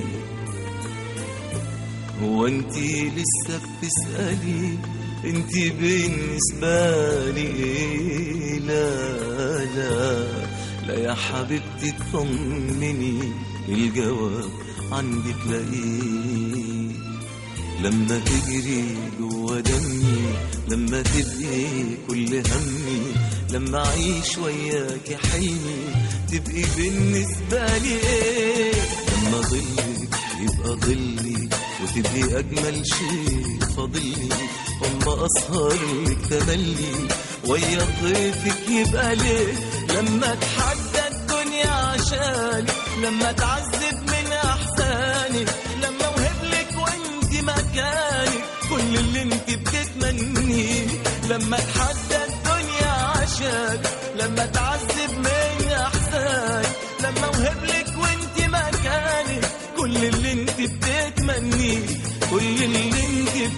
هو انت لسه بتسألي انت بالنسبة لي ايه لا لا لا يا حبيبتي اطمني الجواب عندي تلاقيه لما تجري جوا دمي لما تبقي كل همي لما اعيش وياك حلمي تبقي بالنسبة لي ايه لما ظلك يبقى ظلي وتبقي اجمل شيء فاضلي اما اسهر لك تملي ويا ضيفك يبقى ليه لما اتحدى الدنيا عشاني لما اتعذب من احساني لما اوهب لك وانت مكاني كل اللي انت بتتمنيه لما اتحدى الدنيا عشاني لما اتعذب من احساني لما اوهب لك وانت مكاني كل اللي انت بتتمنيه كل اللي انت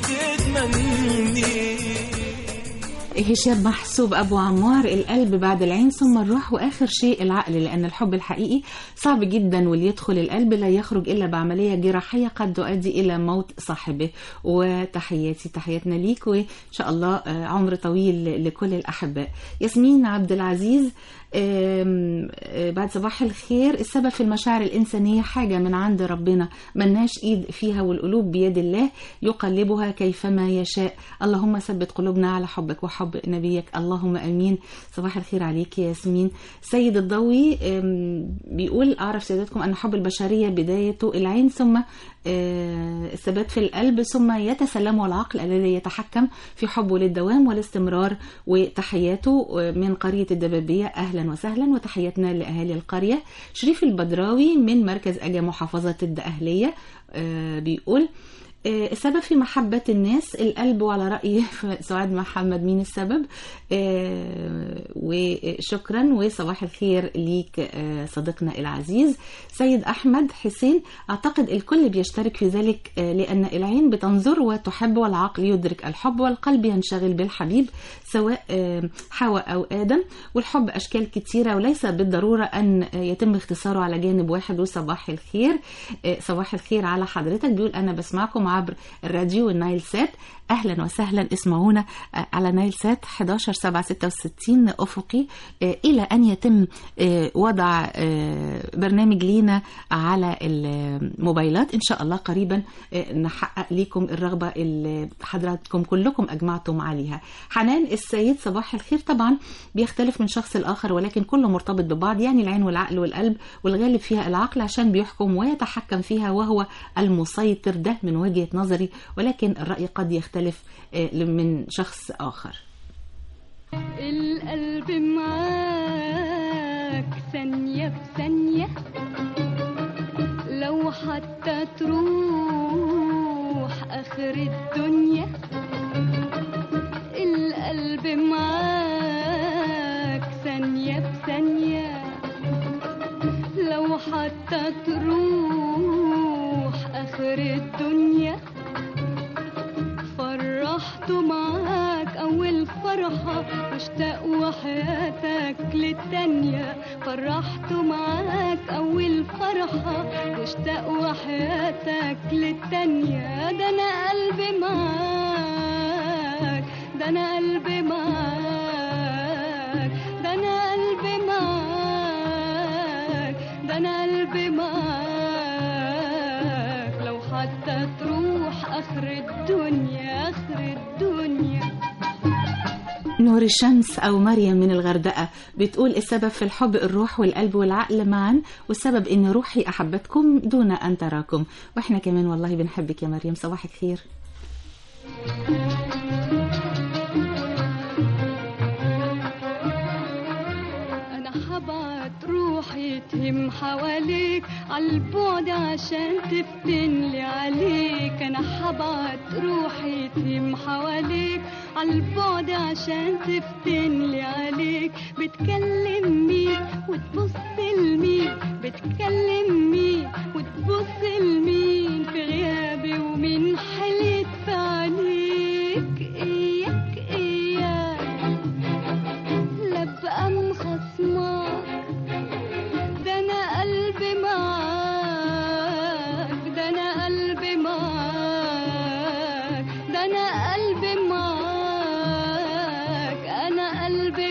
بتتمنيه هشام محسوب أبو عمار القلب بعد العين ثم الروح وآخر شيء العقل لأن الحب الحقيقي صعب جدا واللي يدخل القلب لا يخرج إلا بعملية جراحية قد تؤدي إلى موت صاحبه وتحياتي تحياتنا ليك وإن شاء الله آه، عمر طويل لكل الأحباء ياسمين عبد العزيز آم، آه، بعد صباح الخير السبب في المشاعر الإنسانية حاجة من عند ربنا ملناش إيد فيها والقلوب بيد الله يقلبها كيفما يشاء اللهم ثبت قلوبنا على حبك وحب نبيك اللهم أمين صباح الخير عليك يا ياسمين سيد الضوي آم، بيقول أعرف سيداتكم أن حب البشرية بدايته العين ثم آه، الثبات في القلب ثم يتسلمه العقل الذي يتحكم في حبه للدوام والاستمرار وتحياته آه، من قرية الدبابية أهلا وسهلا وتحياتنا لأهالي القرية شريف البدراوي من مركز أجا محافظة الدقهلية آه، بيقول آه، السبب في محبة الناس القلب وعلى رأي سعاد محمد مين السبب آه، وشكرا وصباح الخير ليك آه، صديقنا العزيز سيد أحمد حسين أعتقد الكل بيشترك في ذلك آه، لأن العين بتنظر وتحب والعقل يدرك الحب والقلب ينشغل بالحبيب سواء آه، حواء أو آدم والحب أشكال كتيرة وليس بالضرورة أن آه، يتم اختصاره على جانب واحد وصباح الخير آه، صباح الخير على حضرتك بيقول أنا بسمعكم عبر الراديو النايل سات اهلا وسهلا اسمعونا آه، على نايل سات 11 7 66 افقي آه، الى ان يتم آه، وضع آه، برنامج لينا على الموبايلات ان شاء الله قريبا آه، نحقق لكم الرغبه اللي حضراتكم كلكم اجمعتم عليها حنان السيد صباح الخير طبعا بيختلف من شخص لاخر ولكن كله مرتبط ببعض يعني العين والعقل والقلب والغالب فيها العقل عشان بيحكم ويتحكم فيها وهو المسيطر ده من وجهه نظري ولكن الراي قد يختلف آه، من شخص اخر القلب معاك ثانية بثانية لو حتى تروح آخر الدنيا القلب معاك ثانية بثانية لو حتى تروح آخر الدنيا فرحته معاك أول فرحة مشتاق وحياتك للتانية فرحته معاك أول فرحة مشتاق وحياتك للتانية ده أنا قلبي معاك ده أنا قلبي معاك ده أنا قلبي معاك ده أنا قلبي معاك لو حتى تروح آخر الدنيا آخر الدنيا نور الشمس أو مريم من الغردقة بتقول السبب في الحب الروح والقلب والعقل معا والسبب إن روحي أحبتكم دون أن تراكم وإحنا كمان والله بنحبك يا مريم صباح الخير انا حبعت روحي تهم حواليك عالبعد عشان تفتن لي عليك انا حبعت روحي تهم حواليك عالبعد عشان تفتن لي عليك بتكلم مين وتبص لمين بتكلم مين وتبص لمين في غيابي ومين حليت في عينيك اياك اياك لا بقى مخصماك ده انا قلبي معاك ده انا قلبي معاك ده انا قلبي معاك انا قلبي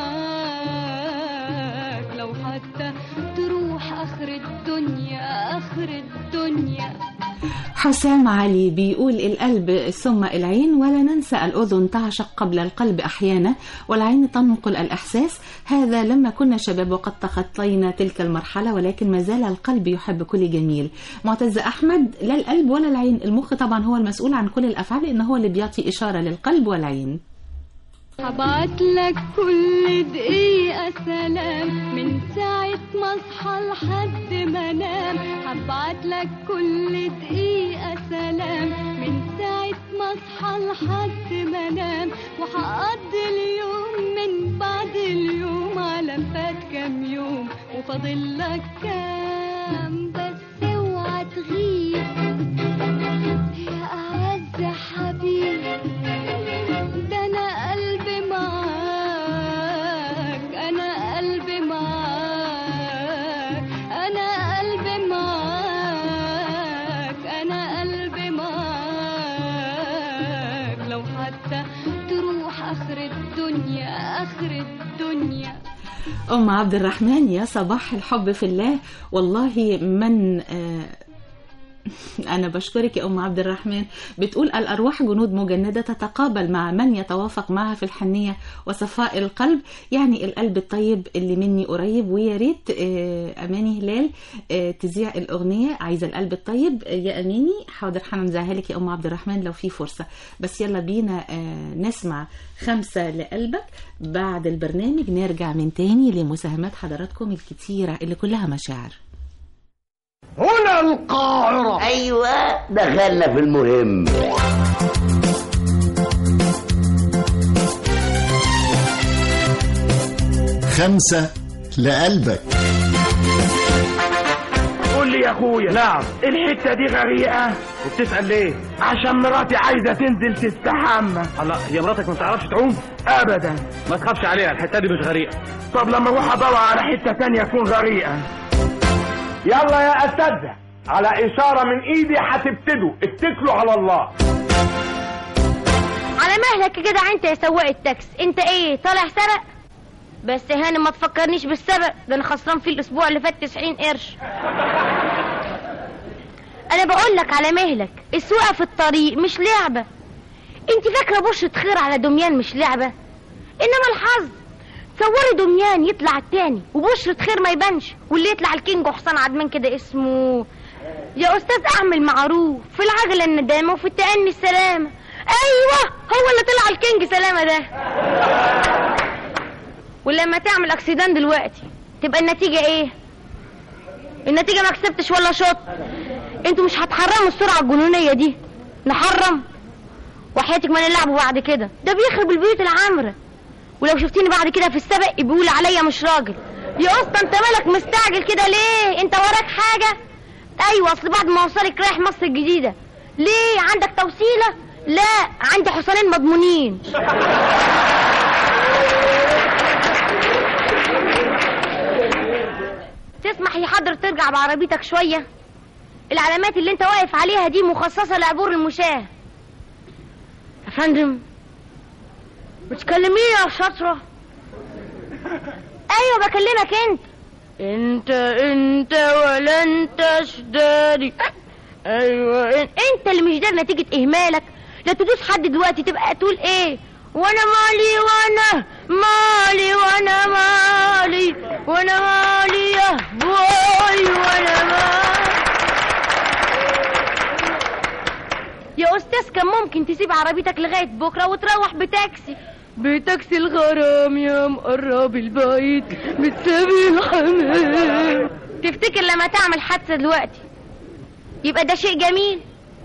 معاك لو حتى تروح اخر الدنيا اخر الدنيا حسام علي بيقول القلب ثم العين ولا ننسى الأذن تعشق قبل القلب أحيانا والعين تنقل الإحساس هذا لما كنا شباب وقد تخطينا تلك المرحلة ولكن ما زال القلب يحب كل جميل معتز أحمد لا القلب ولا العين المخ طبعا هو المسؤول عن كل الأفعال لأنه هو اللي بيعطي إشارة للقلب والعين هبعت لك كل دقيقة سلام من ساعة ما اصحى لحد ما انام هبعت لك كل دقيقة سلام من ساعة ما اصحى لحد ما انام وهقضي اليوم من بعد اليوم على فات كام يوم وفاضل لك كام بس اوعى تغيب يا أعز حبيب ده أنا قلبي معاك أنا قلبي معاك أنا قلبي معاك أنا قلبي معاك لو حتى تروح آخر الدنيا آخر الدنيا أم عبد الرحمن يا صباح الحب في الله والله من آه، أنا بشكرك يا أم عبد الرحمن بتقول الأرواح جنود مجندة تتقابل مع من يتوافق معها في الحنية وصفاء القلب يعني القلب الطيب اللي مني قريب ويا ريت آه، أماني هلال آه، تذيع الأغنية عايزة القلب الطيب آه، يا أماني حاضر هنزعها لك يا أم عبد الرحمن لو في فرصة بس يلا بينا آه، نسمع خمسة لقلبك بعد البرنامج نرجع من تاني لمساهمات حضراتكم الكتيرة اللي كلها مشاعر هنا القاهرة أيوة دخلنا في المهم خمسة لقلبك قول لي يا اخويا نعم الحته دي غريقه وبتسال ليه عشان مراتي عايزه تنزل تستحمى الله هي مراتك ما تعرفش تعوم ابدا ما تخافش عليها الحته دي مش غريقه طب لما اروح ادور على حته تانية تكون غريقه يلا يا أساتذة على اشاره من ايدي هتبتدوا اتكلوا على الله على مهلك يا جدع انت يا سواق التاكس انت ايه طالع سرق بس يا هانم ما تفكرنيش بالسرق ده انا خسران فيه الاسبوع اللي فات 90 قرش انا بقول لك على مهلك السواقه في الطريق مش لعبه انت فاكره بشرة خير على دميان مش لعبه انما الحظ تصوري دميان يطلع التاني وبشرة خير ما يبانش واللي يطلع الكينج وحسام عدمان كده اسمه يا استاذ اعمل معروف في العجله الندامه وفي التأني السلامه ايوه هو اللي طلع الكينج سلامه ده ولما تعمل اكسيدان دلوقتي تبقى النتيجه ايه النتيجه ما كسبتش ولا شط انتوا مش هتحرموا السرعه الجنونيه دي نحرم وحياتك ما نلعبوا بعد كده ده بيخرب البيوت العامره ولو شفتيني بعد كده في السبق بيقول عليا مش راجل يا اسطى انت مالك مستعجل كده ليه انت وراك حاجه ايوه اصل بعد ما اوصلك رايح مصر الجديده ليه عندك توصيله لا عندي حصانين مضمونين تسمح يا حضر ترجع بعربيتك شويه العلامات اللي انت واقف عليها دي مخصصه لعبور المشاه يا فندم بتكلميني يا شاطره ايوه بكلمك انت انت انت ولا انت شدادي ايوه ان- انت اللي مش دار نتيجه اهمالك لا تدوس حد دلوقتي تبقى تقول ايه وانا مالي وانا مالي وانا مالي وانا مالي يا بوي وانا مالي يا استاذ كان ممكن تسيب عربيتك لغايه بكره وتروح بتاكسي بتاكسي الغرام يا مقرب البيت بتسابي الحمام تفتكر لما تعمل حادثه دلوقتي يبقى ده شيء جميل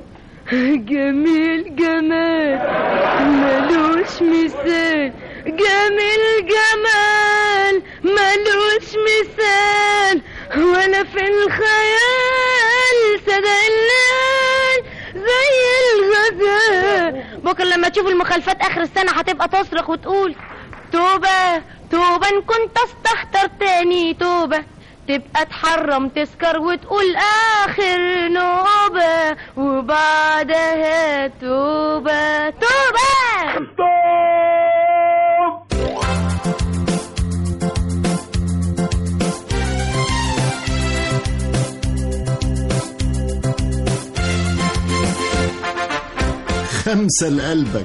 جميل جمال ملوش مثال جميل جمال ملوش مثال وانا في الخيال صدق الليل زي الغزال بكره لما تشوف المخالفات اخر السنه هتبقى تصرخ وتقول توبه توبه ان كنت استهتر تاني توبه تبقى تحرم تسكر وتقول اخر نوبه وبعدها توبه توبه خمسة لقلبك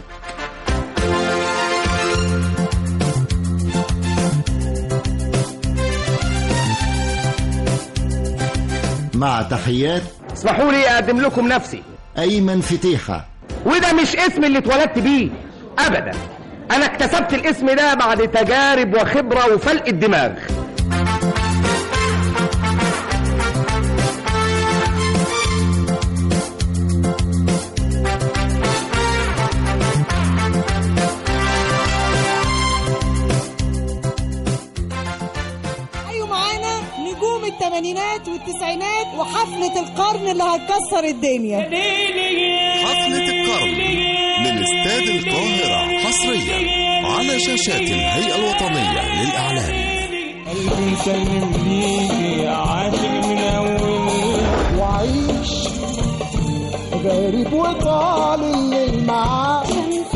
مع تحيات اسمحوا لي اقدم لكم نفسي أيمن فتيحة وده مش اسم اللي اتولدت بيه ابدا انا اكتسبت الاسم ده بعد تجارب وخبره وفلق الدماغ ايوه معانا نجوم الثمانينات والتسعينات وحفلة القرن اللي هتكسر الدنيا حفلة القرن من استاد القاهرة حصريا على شاشات الهيئة الوطنية للإعلام قلبي مسلم ليكي عاشق من اول وعيش غريب وطال الليل معاك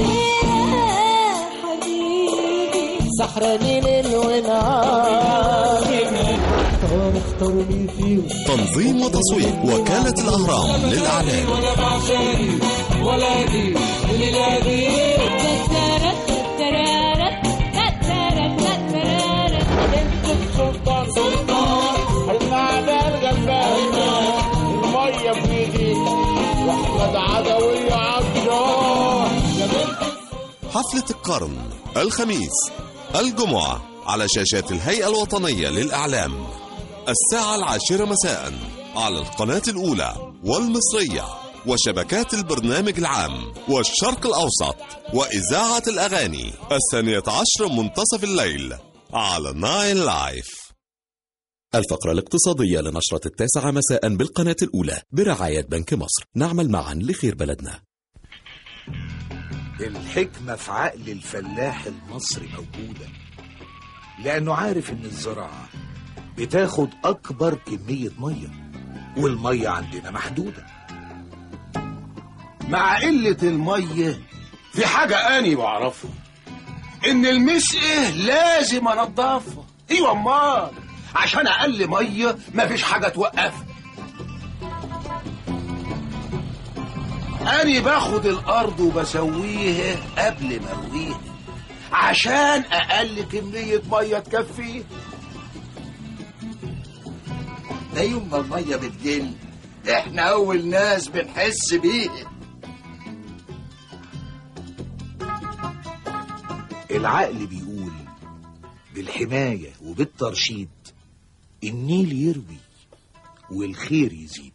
سحرانين ليل ونهار اختار اختار مين فيهم تنظيم وتصوير وكالة الأهرام للإعلام ولا بعشاني ولا دي الليلة دي سلطان سلطان المعنى الغلبان المية في ايدي واحمد عدوي عطشان يا بنت حفلة القرن الخميس الجمعة على شاشات الهيئة الوطنية للإعلام الساعة العاشرة مساء على القناة الأولى والمصرية وشبكات البرنامج العام والشرق الأوسط وإذاعة الأغاني الثانية عشر منتصف الليل على ناين لايف الفقرة الاقتصادية لنشرة التاسعة مساء بالقناة الأولى برعاية بنك مصر نعمل معا لخير بلدنا الحكمة في عقل الفلاح المصري موجودة لأنه عارف إن الزراعة بتاخد أكبر كمية مية والمية عندنا محدودة مع قلة المية في حاجة أني بعرفها إن المسقة لازم أنضفها أيوة أمال عشان أقل مية مفيش حاجة توقفها أني باخد الأرض وبسويها قبل ما أرويها عشان أقل كمية مية تكفيها ده يوم ما المية بتقل احنا أول ناس بنحس بيها العقل بيقول بالحماية وبالترشيد النيل يروي والخير يزيد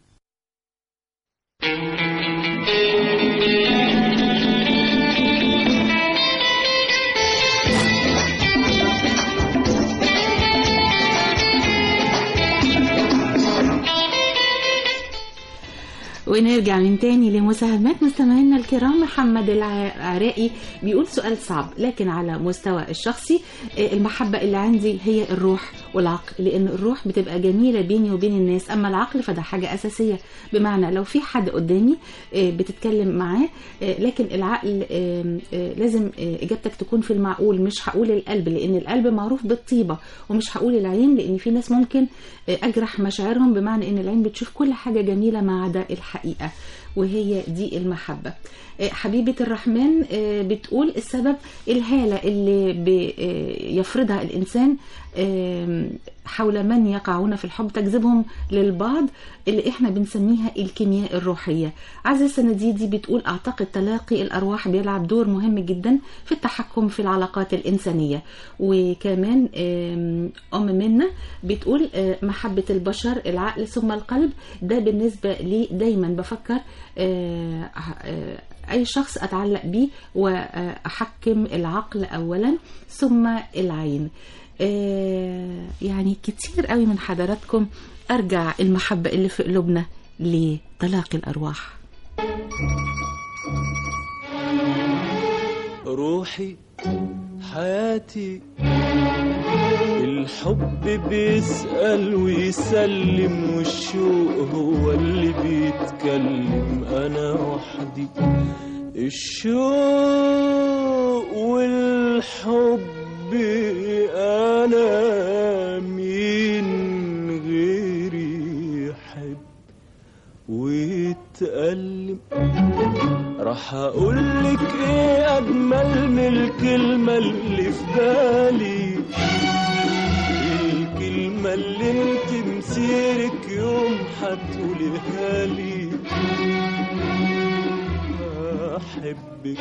ونرجع من تاني لمساهمات مستمعينا الكرام محمد العراقي بيقول سؤال صعب لكن على مستوى الشخصي آه، المحبة اللي عندي هي الروح والعقل لأن الروح بتبقى جميلة بيني وبين الناس أما العقل فده حاجة أساسية بمعنى لو في حد قدامي آه، بتتكلم معاه آه، لكن العقل آه، آه، لازم آه، إجابتك تكون في المعقول مش هقول القلب لأن القلب معروف بالطيبة ومش هقول العين لأن في ناس ممكن آه، أجرح مشاعرهم بمعنى إن العين بتشوف كل حاجة جميلة ما عدا الحقيقة وهي دي المحبة آه، حبيبة الرحمن آه، بتقول السبب الهالة اللي بيفرضها الإنسان آم، حول من يقعون في الحب تجذبهم للبعض اللي احنا بنسميها الكيمياء الروحية عزة السنديدي بتقول اعتقد تلاقي الارواح بيلعب دور مهم جدا في التحكم في العلاقات الانسانية وكمان آم، ام منة بتقول آه، محبة البشر العقل ثم القلب ده بالنسبة لي دايما بفكر آه، آه، اي شخص اتعلق بيه واحكم العقل اولا ثم العين آه، يعني كتير قوي من حضراتكم ارجع المحبة اللي في قلوبنا لتلاقي الارواح روحي حياتي الحب بيسأل ويسلم والشوق هو اللي بيتكلم أنا وحدي الشوق والحب أنا مين غيري يحب ويتألم راح اقولك ايه اجمل من الكلمة اللي في بالي الكلمة اللي انت مسيرك يوم هتقوليها لي احبك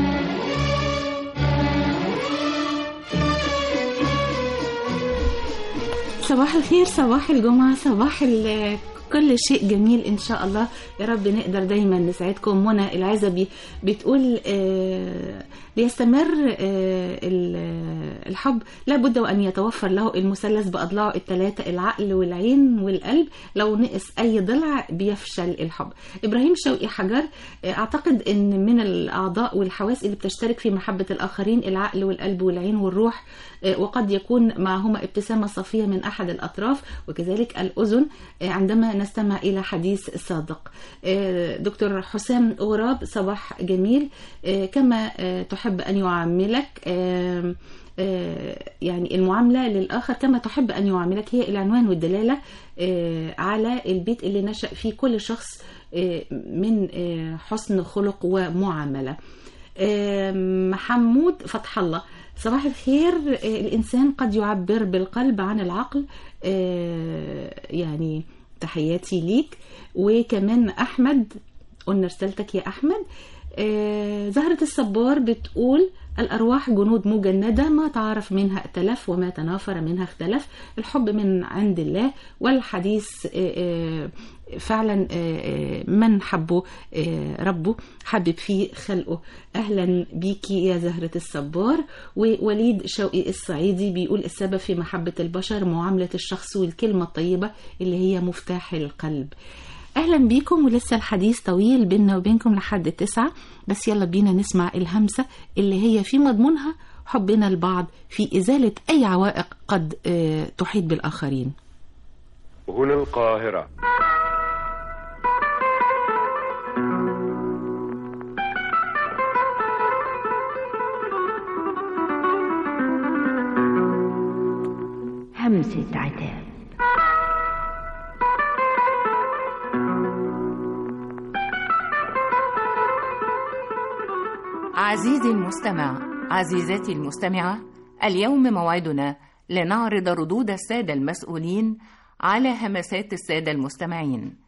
صباح الخير صباح الجمعة صباح ال- كل شيء جميل إن شاء الله يا رب نقدر دايما نسعدكم منى العزبي بتقول آه، ليستمر آه، ال- الحب لابد وأن يتوفر له المثلث بأضلاعه الثلاثة العقل والعين والقلب لو نقص أي ضلع بيفشل الحب إبراهيم شوقي حجر آه، أعتقد أن من الأعضاء والحواس اللي بتشترك في محبة الآخرين العقل والقلب والعين والروح آه، وقد يكون معهما ابتسامة صافية من أحد الأطراف وكذلك الأذن آه، عندما نستمع إلى حديث صادق آه، دكتور حسام غراب صباح جميل آه، كما آه، تحب أن يعاملك آه، آه، يعني المعاملة للآخر كما تحب أن يعاملك هي العنوان والدلالة آه، على البيت اللي نشأ فيه كل شخص آه، من آه، حسن خلق ومعاملة آه، محمود فتح الله صباح الخير آه، الإنسان قد يعبر بالقلب عن العقل آه، يعني تحياتي ليك وكمان أحمد قلنا رسالتك يا أحمد آه، زهرة الصبار بتقول الأرواح جنود مجندة ما تعرف منها ائتلف وما تنافر منها اختلف الحب من عند الله والحديث آه، آه، فعلا آه، آه، من حبه آه، ربه حبب فيه خلقه أهلا بيكي يا زهرة الصبار ووليد شوقي الصعيدي بيقول السبب في محبة البشر معاملة الشخص والكلمة الطيبة اللي هي مفتاح القلب اهلا بيكم ولسه الحديث طويل بيننا وبينكم لحد التسعة بس يلا بينا نسمع الهمسة اللي هي في مضمونها حبنا لبعض في إزالة أي عوائق قد آه، تحيط بالآخرين هنا القاهرة همسة عتاب عزيزي المستمع عزيزتي المستمعة اليوم موعدنا لنعرض ردود السادة المسؤولين على همسات السادة المستمعين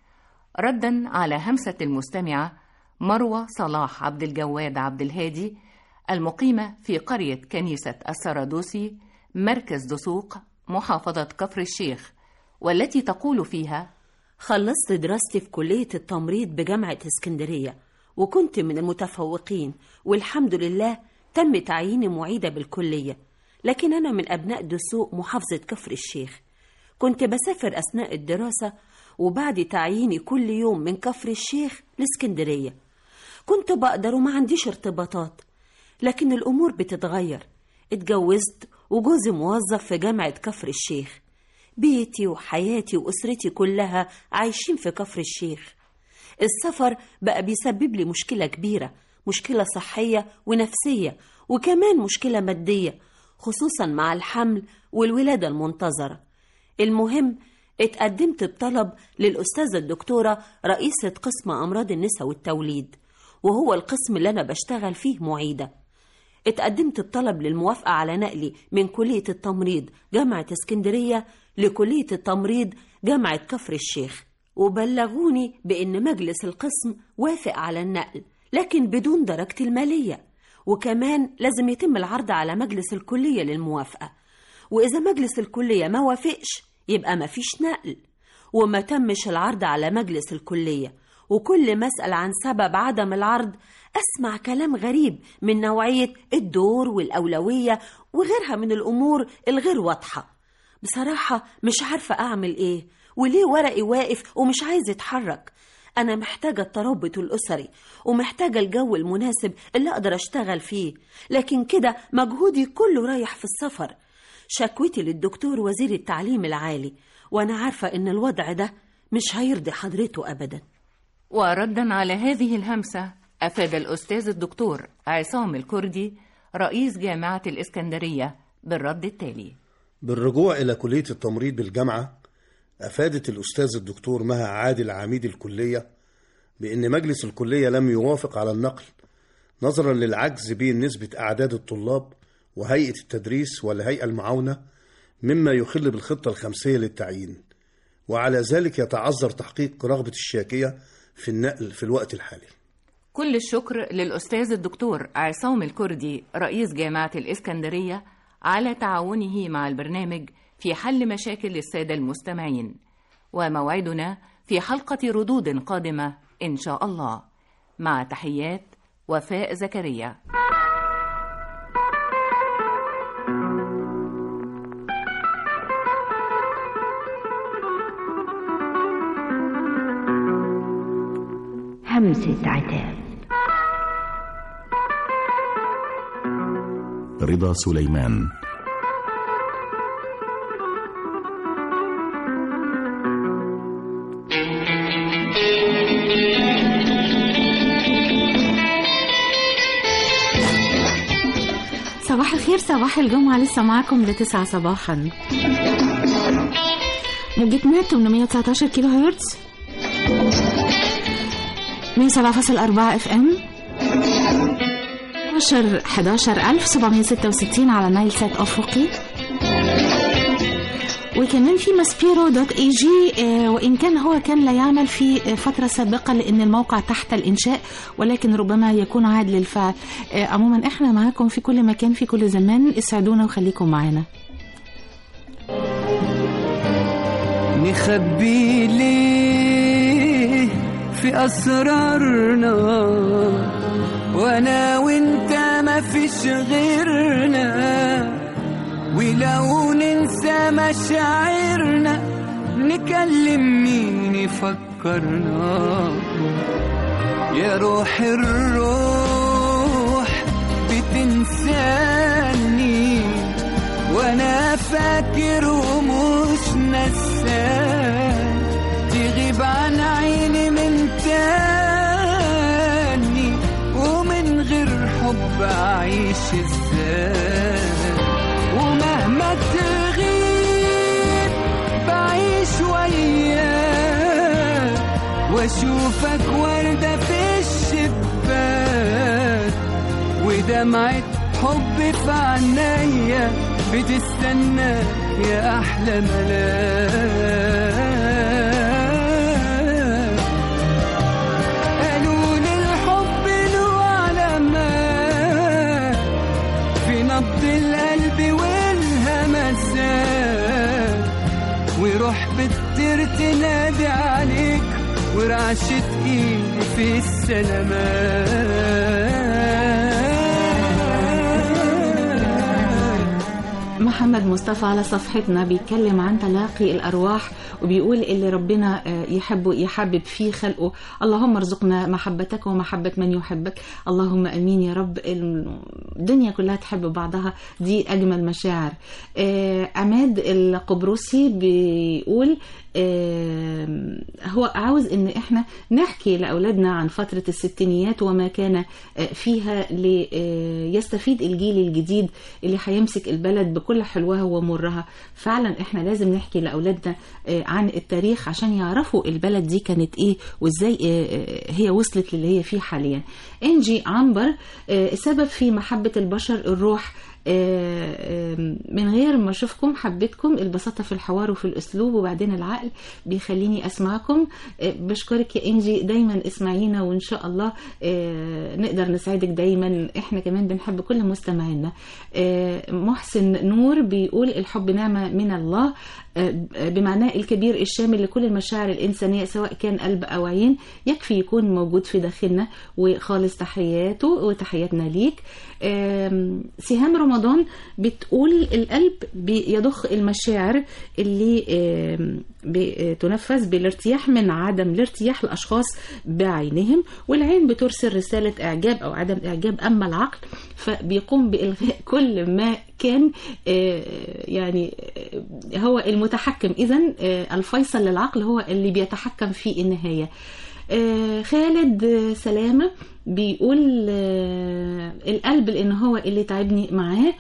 ردا على همسة المستمعة مروة صلاح عبد الجواد عبد الهادي المقيمة في قرية كنيسة السرادوسي مركز دسوق محافظة كفر الشيخ والتي تقول فيها خلصت دراستي في كلية التمريض بجامعة اسكندرية وكنت من المتفوقين والحمد لله تم تعييني معيدة بالكلية لكن أنا من أبناء دسوق محافظة كفر الشيخ كنت بسافر أثناء الدراسة وبعد تعييني كل يوم من كفر الشيخ لاسكندرية كنت بقدر وما عنديش ارتباطات لكن الأمور بتتغير اتجوزت وجوزي موظف في جامعة كفر الشيخ بيتي وحياتي وأسرتي كلها عايشين في كفر الشيخ السفر بقى بيسبب لي مشكلة كبيرة مشكلة صحية ونفسية وكمان مشكلة مادية خصوصا مع الحمل والولادة المنتظرة المهم اتقدمت بطلب للأستاذة الدكتورة رئيسة قسم أمراض النساء والتوليد وهو القسم اللي أنا بشتغل فيه معيدة اتقدمت بطلب للموافقة على نقلي من كلية التمريض جامعة اسكندرية لكلية التمريض جامعة كفر الشيخ وبلغوني بأن مجلس القسم وافق على النقل لكن بدون درجتي المالية وكمان لازم يتم العرض على مجلس الكلية للموافقة وإذا مجلس الكلية ما وافقش يبقى ما فيش نقل وما تمش العرض على مجلس الكلية وكل ما أسأل عن سبب عدم العرض أسمع كلام غريب من نوعية الدور والأولوية وغيرها من الأمور الغير واضحة بصراحة مش عارفة أعمل إيه وليه ورقي واقف ومش عايز يتحرك أنا محتاجة الترابط الأسري ومحتاجة الجو المناسب اللي أقدر أشتغل فيه لكن كده مجهودي كله رايح في السفر شكوتي للدكتور وزير التعليم العالي وأنا عارفة إن الوضع ده مش هيرضي حضرته أبدا وردا على هذه الهمسة أفاد الأستاذ الدكتور عصام الكردي رئيس جامعة الإسكندرية بالرد التالي بالرجوع إلى كلية التمريض بالجامعة أفادت الأستاذ الدكتور مها عادل عميد الكلية بأن مجلس الكلية لم يوافق على النقل نظرا للعجز بين نسبة أعداد الطلاب وهيئة التدريس والهيئة المعاونة مما يخل بالخطة الخمسية للتعيين وعلى ذلك يتعذر تحقيق رغبة الشاكية في النقل في الوقت الحالي كل الشكر للأستاذ الدكتور عصام الكردي رئيس جامعة الإسكندرية على تعاونه مع البرنامج في حل مشاكل السادة المستمعين وموعدنا في حلقة ردود قادمة إن شاء الله مع تحيات وفاء زكريا همسة عتاب رضا سليمان صباح الخير صباح الجمعة لسه معاكم لتسعة صباحا موجتنا 819 كيلو هرتز 107.4 اف ام 11 11766 على نايل سات افقي وكمان في ماسبيرو دوت اي جي وان كان هو كان لا يعمل في فتره سابقه لان الموقع تحت الانشاء ولكن ربما يكون عاد للفعل آه، عموما احنا معاكم في كل مكان في كل زمان اسعدونا وخليكم معانا نخبي ليه في أسرارنا وأنا وأنت ما فيش غيرنا ولو ننسى مشاعرنا نكلم مين يفكرنا يا روح الروح بتنساني وانا فاكر ومش نسان تغيب عن عيني من تاني ومن غير حب اعيش ازاي ومهما تغيب واشوفك وردة في الشباك ودمعة حب في عينيا بتستناك يا احلى ملاك قالوا لي الحب له علامات في نبض القلب والهمسات وروح بتطير تنادي عليك ورعشة ايدي في السلامات محمد مصطفى على صفحتنا بيتكلم عن تلاقي الأرواح وبيقول اللي ربنا آه، يحبه يحبب فيه خلقه اللهم ارزقنا محبتك ومحبة من يحبك اللهم أمين يا رب الدنيا كلها تحب بعضها دي أجمل مشاعر آه، عماد القبرصي بيقول آه، هو عاوز ان احنا نحكي لاولادنا عن فتره الستينيات وما كان آه، فيها ليستفيد الجيل الجديد اللي هيمسك البلد بكل حلوها ومرها فعلا احنا لازم نحكي لاولادنا آه، عن التاريخ عشان يعرفوا البلد دي كانت ايه وازاي آه، آه، هي وصلت للي هي فيه حاليا انجي عنبر آه، السبب في محبه البشر الروح آه، آه، من غير ما اشوفكم حبيتكم البساطه في الحوار وفي الاسلوب وبعدين العقل بيخليني اسمعكم آه، بشكرك يا انجي دايما اسمعينا وان شاء الله آه، نقدر نساعدك دايما احنا كمان بنحب كل مستمعينا آه، محسن نور بيقول الحب نعمه من الله آه، بمعناه الكبير الشامل لكل المشاعر الإنسانية سواء كان قلب أو عين يكفي يكون موجود في داخلنا وخالص تحياته وتحياتنا ليك آم، سهام رمضان بتقول القلب بيضخ المشاعر اللي آم، بتنفذ بالارتياح من عدم الارتياح الأشخاص بعينهم والعين بترسل رسالة إعجاب أو عدم إعجاب أما العقل فبيقوم بإلغاء كل ما كان آه، يعني آه، هو المتحكم إذا الفيصل للعقل هو اللي بيتحكم في النهاية آه، خالد آه، سلامة بيقول آه، القلب لأن هو اللي تعبني معاه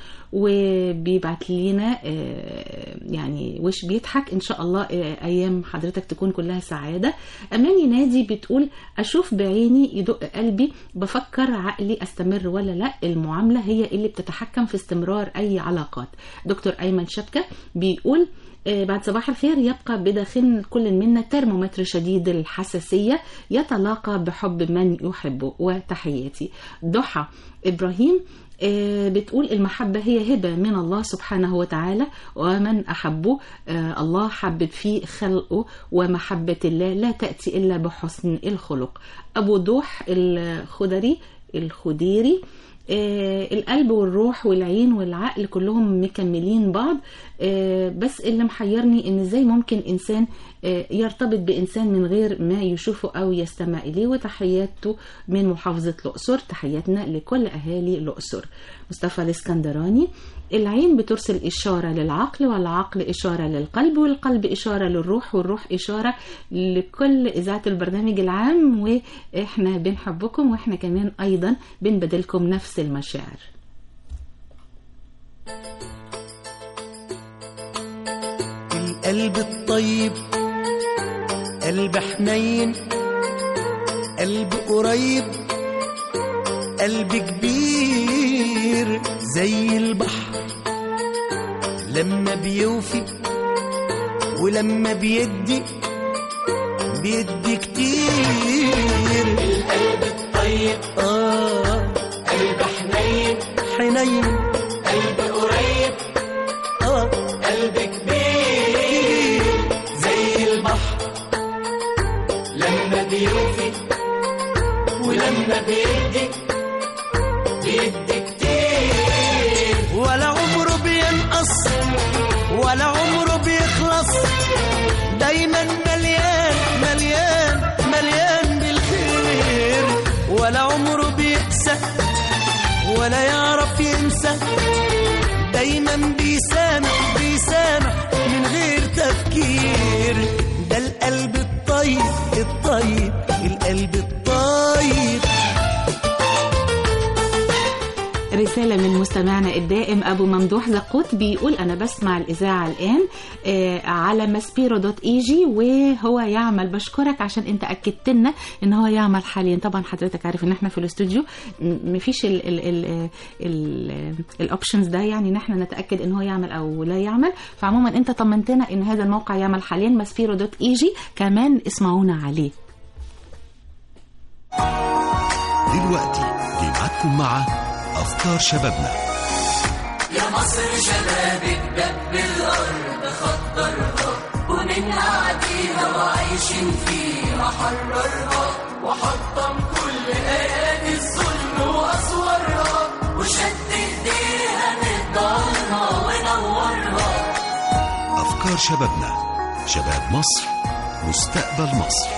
وبيبعت لينا آه، يعني وش بيضحك ان شاء الله آه، ايام حضرتك تكون كلها سعاده اماني نادي بتقول اشوف بعيني يدق قلبي بفكر عقلي استمر ولا لا المعامله هي اللي بتتحكم في استمرار اي علاقات دكتور ايمن شبكه بيقول آه، بعد صباح الخير يبقى بداخل كل منا ترمومتر شديد الحساسية يتلاقى بحب من يحبه وتحياتي ضحى إبراهيم آه، بتقول المحبة هي هبة من الله سبحانه وتعالى ومن أحبه آه، الله حبب فيه خلقه ومحبة الله لا تأتي إلا بحسن الخلق أبو دوح الخدري الخديري آه، القلب والروح والعين والعقل كلهم مكملين بعض آه، بس اللي محيرني ان ازاي ممكن انسان آه، يرتبط بانسان من غير ما يشوفه او يستمع اليه وتحياته من محافظه الاقصر تحياتنا لكل اهالي الاقصر مصطفى الاسكندراني العين بترسل إشارة للعقل والعقل إشارة للقلب والقلب إشارة للروح والروح إشارة لكل إذاعة البرنامج العام وإحنا بنحبكم وإحنا كمان أيضا بنبدلكم نفس المشاعر القلب الطيب قلب حنين قلب قريب قلب كبير زي البحر لما بيوفي ولما بيدي بيدي كتير القلب الطيب اه قلب حنين حنين قلب قريب اه قلب كبير زي البحر لما بيوفي ولما بيدي بيدي كتير ولا عمره بينقص ولا عمره بيخلص دايما مليان مليان مليان بالخير ولا عمره بيقسى ولا يعرف ينسى دايما بيسامح بيسامح من غير تفكير ده القلب الطيب الطيب القلب الطيب رسالة من مستمع مستمعنا الدائم ابو ممدوح زقوت بيقول انا بسمع الاذاعه الان آه، على ماسبيرو دوت اي جي وهو يعمل بشكرك عشان انت اكدت لنا ان هو يعمل حاليا طبعا حضرتك عارف ان احنا في الاستوديو م- مفيش ال ال ال ال الاوبشنز ده يعني ان احنا نتاكد ان هو يعمل او لا يعمل فعموما انت طمنتنا ان هذا الموقع يعمل حاليا ماسبيرو دوت اي جي كمان اسمعونا عليه دلوقتي جمعتكم مع أفكار شبابنا يا مصر شبابك دب الأرض خطرها ومنها عديها وعايشين فيها حررها وحطم كل آيات الظلم وأسوارها وشد إيديها نضالها ونورها أفكار شبابنا شباب مصر مستقبل مصر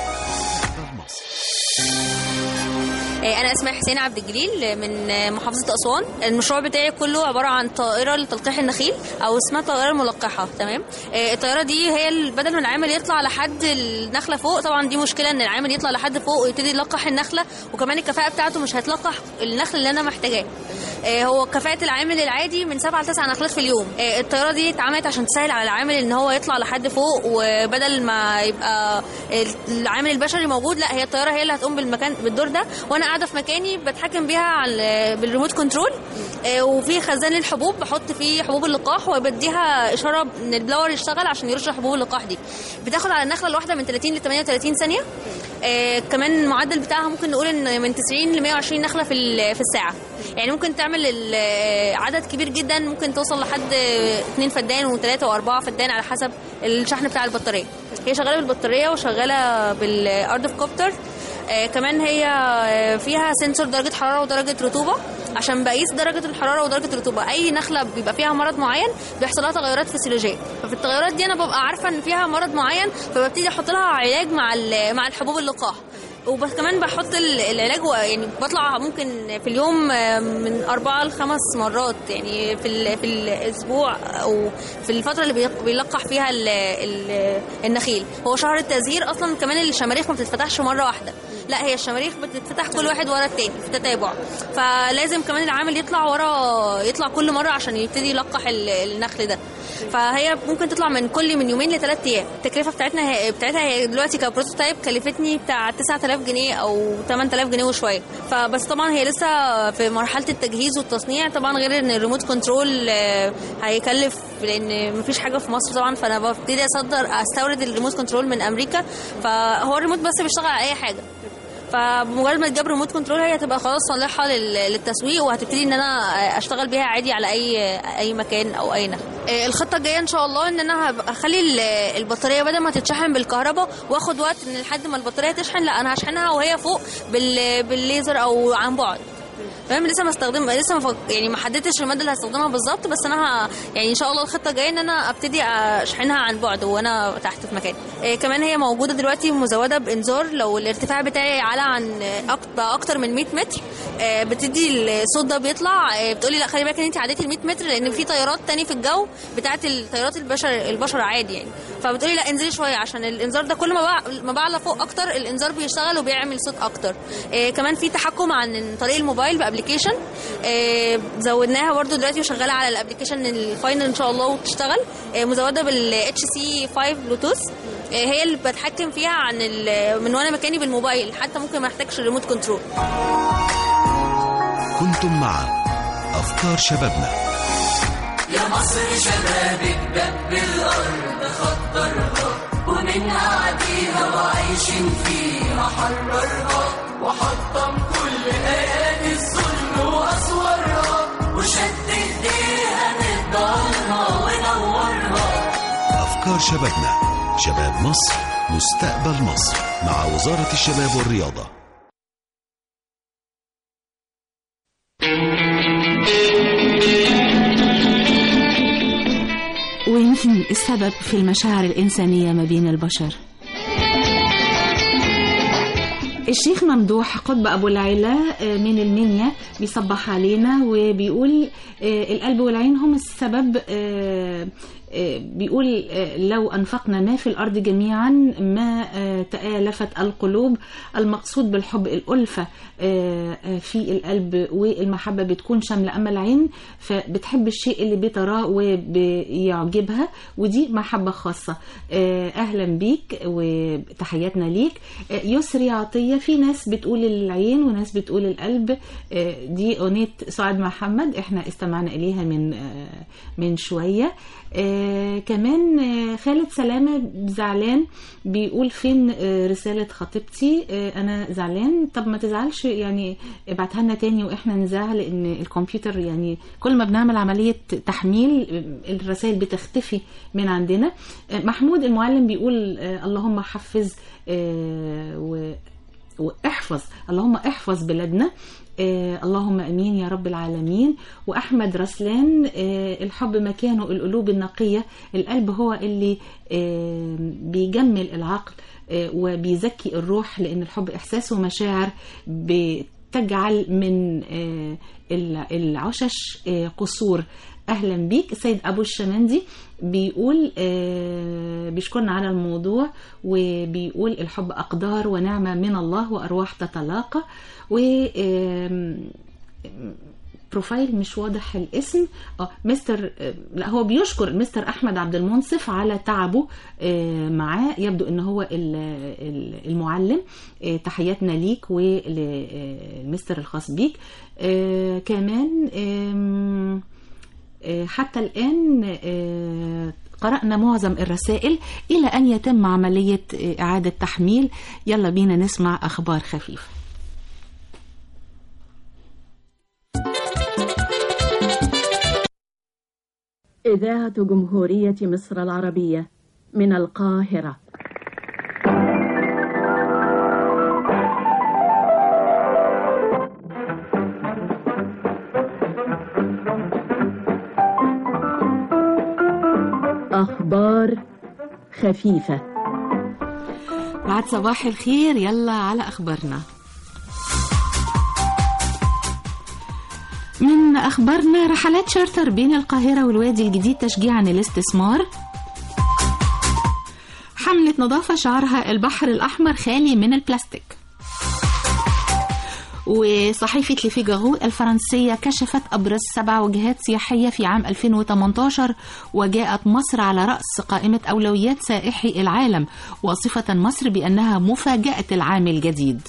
آه، أنا اسمي حسين عبد الجليل من آه، محافظة أسوان المشروع بتاعي كله عبارة عن طائرة لتلقيح النخيل أو اسمها طائرة ملقحة تمام آه، الطائرة دي هي ال- بدل ما العامل يطلع لحد النخلة فوق طبعا دي مشكلة إن العامل يطلع لحد فوق ويبتدي يلقح النخلة وكمان الكفاءة بتاعته مش هتلقح النخل اللي أنا محتاجاه آه، هو كفاءة العامل العادي من سبعة لتسع نخلات في اليوم آه، الطيارة دي اتعملت عشان تسهل على العامل ان هو يطلع لحد فوق وبدل ما يبقى العامل البشري موجود لا هي الطيارة هي اللي هتقوم بالمكان بالدور ده وانا قاعدة في مكاني بتحكم بيها على بالريموت كنترول آه، وفي خزان للحبوب بحط فيه حبوب اللقاح وبديها اشاره ان البلاور يشتغل عشان يرش حبوب اللقاح دي بتاخد على النخله الواحده من 30 ل 38 ثانيه آه، كمان المعدل بتاعها ممكن نقول ان من 90 ل 120 نخله في ال- في الساعه يعني ممكن تعمل ال- آه، عدد كبير جدا ممكن توصل لحد 2 فدان وثلاثه واربعه فدان على حسب الشحن بتاع البطاريه هي شغاله بالبطاريه وشغاله بالارض اوف كوبتر آه، كمان هي آه، فيها سنسور درجة حرارة ودرجة رطوبة عشان بقيس درجة الحرارة ودرجة الرطوبة أي نخلة بيبقى فيها مرض معين بيحصل لها تغيرات فسيولوجية ففي التغيرات دي أنا ببقى عارفة إن فيها مرض معين فببتدي أحط لها علاج مع ال- مع الحبوب اللقاح وبس كمان بحط ال- العلاج و- يعني بطلع ممكن في اليوم آه، من أربعة لخمس مرات يعني في ال- في الأسبوع أو في الفترة اللي بيق- بيلقح فيها ال- ال- النخيل هو شهر التزهير أصلا كمان الشماريخ ما بتتفتحش مرة واحدة لا هي الشماريخ بتتفتح كل واحد ورا التاني في تتابع فلازم كمان العامل يطلع ورا يطلع كل مرة عشان يبتدي يلقح ال- النخل ده فهي ممكن تطلع من كل من يومين لثلاث ايام التكلفه بتاعتنا هي بتاعتها هي دلوقتي كبروتوتايب كلفتني بتاع 9000 جنيه او 8000 جنيه وشويه فبس طبعا هي لسه في مرحله التجهيز والتصنيع طبعا غير ان الريموت كنترول آه، هيكلف لان مفيش حاجه في مصر طبعا فانا ببتدي اصدر استورد الريموت كنترول من امريكا فهو الريموت بس بيشتغل على اي حاجه فبمجرد ما تجيب ريموت كنترول هي هتبقى خلاص صالحه لل- للتسويق وهتبتدي ان انا اشتغل بيها عادي على اي اي مكان او اي نخل آه، الخطه الجايه ان شاء الله ان انا هبقى اخلي ال- البطاريه بدل ما تتشحن بالكهرباء واخد وقت ان لحد ما البطاريه تشحن لا انا هشحنها وهي فوق بال- بالليزر او عن بعد تمام لسه ما استخدم لسه ما فك... يعني ما حددتش الماده اللي هستخدمها بالظبط بس انا ه... يعني ان شاء الله الخطه الجايه ان انا ابتدي اشحنها عن بعد وانا تحت في مكان إيه كمان هي موجوده دلوقتي مزوده بانذار لو الارتفاع بتاعي على عن أك- بقى اكتر من 100 متر آه، بتدي الصوت ده بيطلع آه، بتقولي لا خلي بالك ان انت عديتي ال 100 متر لان في طيارات تاني في الجو بتاعت الطيارات البشر البشر عادي يعني فبتقولي لا انزلي شويه عشان الانذار ده كل ما بع- ما بعلى فوق اكتر الانذار بيشتغل وبيعمل صوت اكتر آه، كمان في تحكم عن طريق الموبايل بابلكيشن آه، زودناها برضو دلوقتي وشغاله على الابلكيشن الفاينل ان شاء الله وبتشتغل آه، مزوده بالاتش سي 5 بلوتوث آه، هي اللي بتحكم فيها عن ال- من وانا مكاني بالموبايل حتى ممكن ما احتاجش ريموت كنترول كنتم مع أفكار شبابنا يا مصر شبابك دب الأرض خطرها ومنها عديها وعايشين فيها حررها وحطم كل آيات الظلم وأسوارها وشد إيديها نضالها ونورها أفكار شبابنا شباب مصر مستقبل مصر مع وزارة الشباب والرياضة ويمكن السبب في المشاعر الإنسانية ما بين البشر الشيخ ممدوح قطب أبو العلا آه، من المنيا بيصبح علينا وبيقول آه، القلب والعين هم السبب آه، آه، بيقول آه، لو أنفقنا ما في الأرض جميعا ما آه، تآلفت القلوب المقصود بالحب الألفة آه، آه، في القلب والمحبة بتكون شاملة أما العين فبتحب الشيء اللي بتراه وبيعجبها ودي محبة خاصة آه، أهلا بيك وتحياتنا ليك آه، يسري عطية في ناس بتقول العين وناس بتقول القلب آه، دي أغنية سعاد محمد احنا استمعنا إليها من آه، من شوية آه كمان آه خالد سلامة زعلان بيقول فين آه رسالة خطيبتي آه أنا زعلان طب ما تزعلش يعني ابعتها لنا تاني وإحنا نزعل لأن الكمبيوتر يعني كل ما بنعمل عملية تحميل آه، الرسائل بتختفي من عندنا آه محمود المعلم بيقول آه اللهم حفز آه و واحفظ اللهم احفظ بلادنا آه اللهم امين يا رب العالمين واحمد رسلان آه الحب مكانه القلوب النقيه القلب هو اللي آه بيجمل العقل آه وبيزكي الروح لان الحب احساس ومشاعر بتجعل من آه الع- العشش آه قصور اهلا بيك السيد ابو الشمندي بيقول آه بيشكرنا على الموضوع وبيقول الحب اقدار ونعمه من الله وارواح تتلاقى و آم، بروفايل مش واضح الاسم اه مستر آه، لا هو بيشكر مستر احمد عبد المنصف على تعبه آه، معاه يبدو ان هو ال- ال- المعلم آه، تحياتنا ليك وللمستر الخاص بيك آه، كمان آم، آه، حتى الآن آه، قرأنا معظم الرسائل إلى أن يتم عملية آه، إعادة تحميل يلا بينا نسمع أخبار خفيفة إذاعة جمهورية مصر العربية من القاهرة أخبار خفيفة بعد صباح الخير يلا على أخبارنا من أخبارنا رحلات شارتر بين القاهرة والوادي الجديد تشجيعا للاستثمار حملة نظافة شعارها البحر الأحمر خالي من البلاستيك وصحيفة لفيجارو الفرنسية كشفت أبرز سبع وجهات سياحية في عام 2018 وجاءت مصر على رأس قائمة أولويات سائحي العالم واصفة مصر بأنها مفاجأة العام الجديد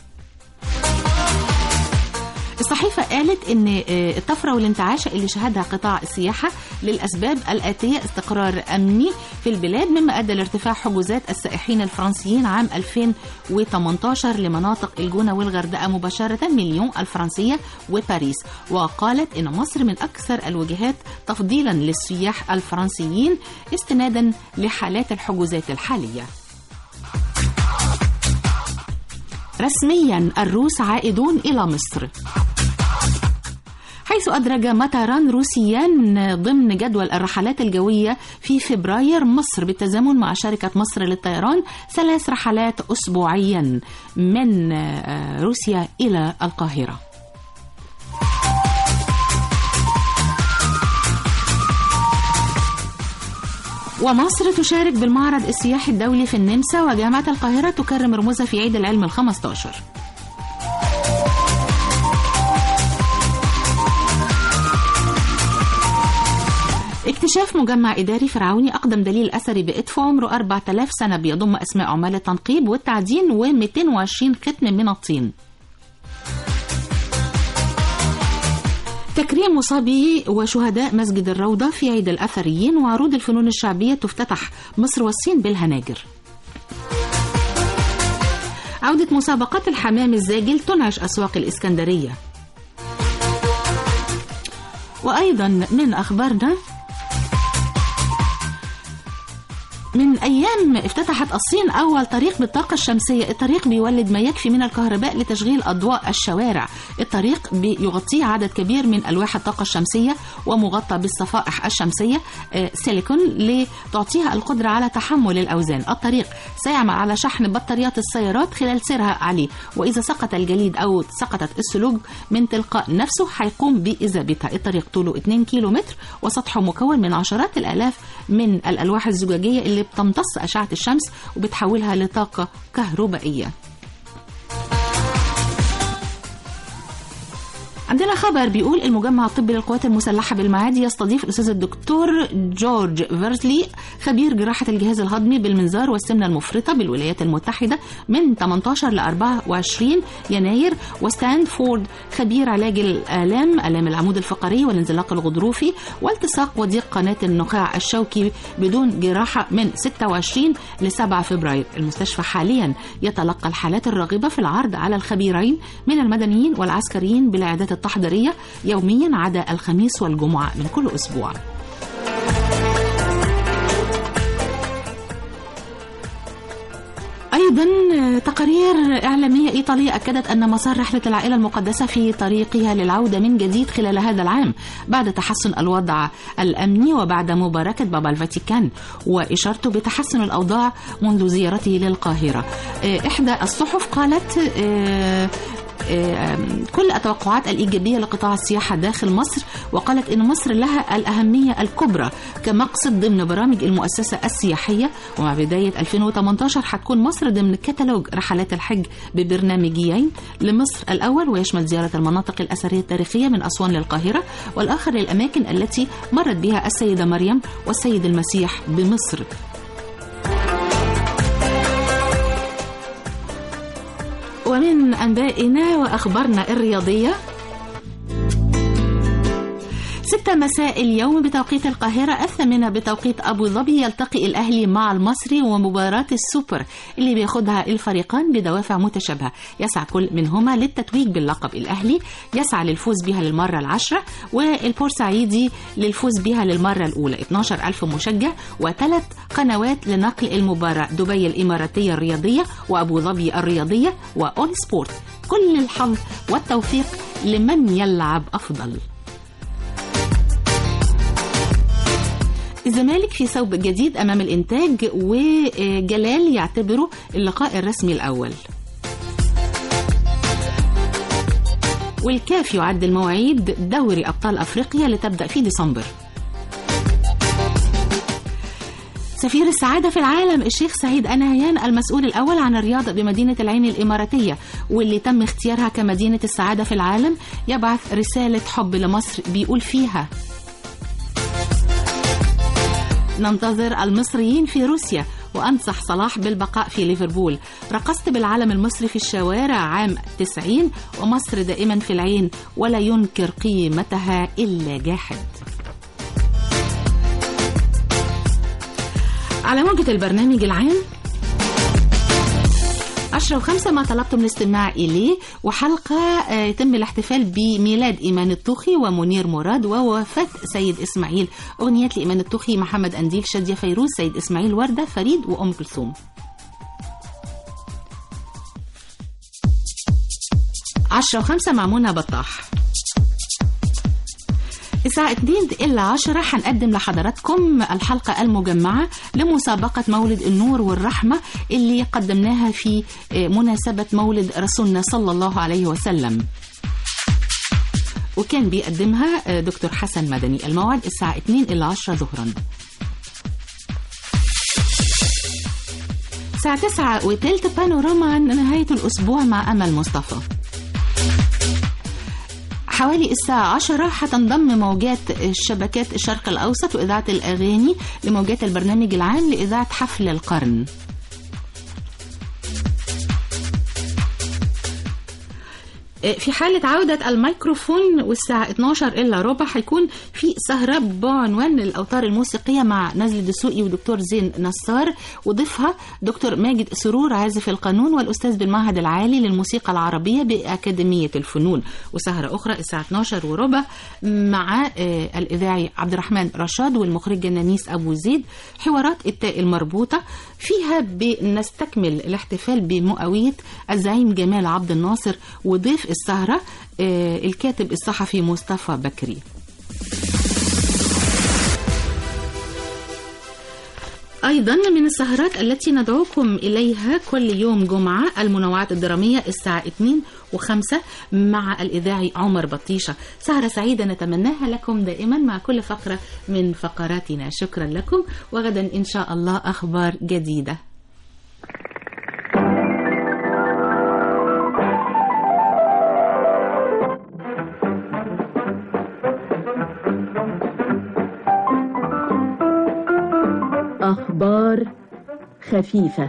الصحيفة قالت إن آه، الطفرة والانتعاش اللي شهدها قطاع السياحة للأسباب الآتية استقرار أمني في البلاد مما أدى لارتفاع حجوزات السائحين الفرنسيين عام 2018 لمناطق الجونة والغردقة مباشرة من ليون الفرنسية وباريس وقالت إن مصر من أكثر الوجهات تفضيلا للسياح الفرنسيين استنادا لحالات الحجوزات الحالية رسميا الروس عائدون إلى مصر حيث أدرج مطاران روسيان ضمن جدول الرحلات الجوية في فبراير مصر بالتزامن مع شركة مصر للطيران ثلاث رحلات أسبوعيا من آه، روسيا إلى القاهرة ومصر تشارك بالمعرض السياحي الدولي في النمسا وجامعة القاهرة تكرم رموزها في عيد العلم الخمسة عشر اكتشاف مجمع إداري فرعوني أقدم دليل أثري بإدفو عمره 4000 سنة بيضم أسماء عمال التنقيب والتعدين و220 ختم من الطين تكريم مصابي وشهداء مسجد الروضة في عيد الأثريين وعروض الفنون الشعبية تفتتح مصر والصين بالهناجر عودة مسابقات الحمام الزاجل تنعش أسواق الإسكندرية وأيضا من أخبارنا من أيام افتتحت الصين أول طريق بالطاقة الشمسية الطريق بيولد ما يكفي من الكهرباء لتشغيل أضواء الشوارع الطريق بيغطيه عدد كبير من ألواح الطاقة الشمسية ومغطى بالصفائح الشمسية آه، سيليكون لتعطيها القدرة على تحمل الأوزان الطريق سيعمل على شحن بطاريات السيارات خلال سيرها عليه وإذا سقط الجليد أو سقطت السلوج من تلقاء نفسه هيقوم بإذابتها الطريق طوله 2 كيلو متر وسطحه مكون من عشرات الآلاف من الألواح الزجاجية اللي بتمتص أشعة الشمس وبتحولها لطاقة كهربائية عندنا خبر بيقول المجمع الطبي للقوات المسلحة بالمعادي يستضيف الأستاذ الدكتور جورج فيرسلي خبير جراحة الجهاز الهضمي بالمنظار والسمنة المفرطة بالولايات المتحدة من 18 ل 24 يناير وستانفورد خبير علاج الآلام آلام العمود الفقري والانزلاق الغضروفي والتصاق وضيق قناة النخاع الشوكي بدون جراحة من 26 ل 7 فبراير المستشفى حاليا يتلقى الحالات الراغبة في العرض على الخبيرين من المدنيين والعسكريين بالعيادات التحضيرية يوميا عدا الخميس والجمعة من كل أسبوع أيضا تقارير إعلامية إيطالية أكدت أن مسار رحلة العائلة المقدسة في طريقها للعودة من جديد خلال هذا العام بعد تحسن الوضع الأمني وبعد مباركة بابا الفاتيكان وإشارته بتحسن الأوضاع منذ زيارته للقاهرة إحدى الصحف قالت كل التوقعات الإيجابية لقطاع السياحة داخل مصر وقالت أن مصر لها الأهمية الكبرى كمقصد ضمن برامج المؤسسة السياحية ومع بداية 2018 هتكون مصر ضمن كتالوج رحلات الحج ببرنامجيين لمصر الأول ويشمل زيارة المناطق الأثرية التاريخية من أسوان للقاهرة والآخر للأماكن التي مرت بها السيدة مريم والسيد المسيح بمصر ومن أنبائنا وأخبارنا الرياضية ستة مساء اليوم بتوقيت القاهرة الثامنة بتوقيت أبو ظبي يلتقي الأهلي مع المصري ومباراة السوبر اللي بياخدها الفريقان بدوافع متشابهة يسعى كل منهما للتتويج باللقب الأهلي يسعى للفوز بها للمرة العشرة والبورسعيدي للفوز بها للمرة الأولى 12 ألف مشجع وثلاث قنوات لنقل المباراة دبي الإماراتية الرياضية وأبو ظبي الرياضية وأول سبورت كل الحظ والتوفيق لمن يلعب أفضل الزمالك في ثوب جديد امام الانتاج وجلال يعتبره اللقاء الرسمي الاول والكاف يعد المواعيد دوري ابطال افريقيا لتبدا في ديسمبر سفير السعادة في العالم الشيخ سعيد أنهيان المسؤول الأول عن الرياضة بمدينة العين الإماراتية واللي تم اختيارها كمدينة السعادة في العالم يبعث رسالة حب لمصر بيقول فيها ننتظر المصريين في روسيا وأنصح صلاح بالبقاء في ليفربول رقصت بالعلم المصري في الشوارع عام 90 ومصر دائما في العين ولا ينكر قيمتها إلا جاحد على موجة البرنامج العام عشرة وخمسة ما طلبتم الاستماع إليه وحلقة يتم الاحتفال بميلاد إيمان الطوخي ومنير مراد ووفاة سيد إسماعيل أغنيات لإيمان الطوخي محمد أنديل شادية فيروز سيد إسماعيل وردة فريد وأم كلثوم عشرة وخمسة مع منى بطاح الساعة 2 إلا 10 هنقدم لحضراتكم الحلقة المجمعة لمسابقة مولد النور والرحمة اللي قدمناها في مناسبة مولد رسولنا صلى الله عليه وسلم وكان بيقدمها دكتور حسن مدني الموعد الساعة 2 إلا 10 ظهرا الساعة 9 وتلت بانوراما عن نهاية الأسبوع مع أمل مصطفى حوالي الساعة 10 هتنضم موجات شبكات الشرق الأوسط وإذاعة الأغاني لموجات البرنامج العام لإذاعة حفل القرن في حالة عودة الميكروفون والساعة 12 إلا ربع هيكون في سهرة بعنوان الأوتار الموسيقية مع نزل الدسوقي ودكتور زين نصار وضيفها دكتور ماجد سرور عازف القانون والأستاذ بالمعهد العالي للموسيقى العربية بأكاديمية الفنون وسهرة أخرى الساعة 12 وربع مع آه، الإذاعي عبد الرحمن رشاد والمخرجة نانيس أبو زيد حوارات التاء المربوطة فيها بنستكمل الاحتفال بمئوية الزعيم جمال عبد الناصر وضيف السهرة آه، الكاتب الصحفي مصطفى بكري أيضا من السهرات التي ندعوكم إليها كل يوم جمعة المنوعات الدرامية الساعة 2 و5 مع الإذاعي عمر بطيشة سهرة سعيدة نتمناها لكم دائما مع كل فقرة من فقراتنا شكرا لكم وغدا إن شاء الله أخبار جديدة أخبار خفيفة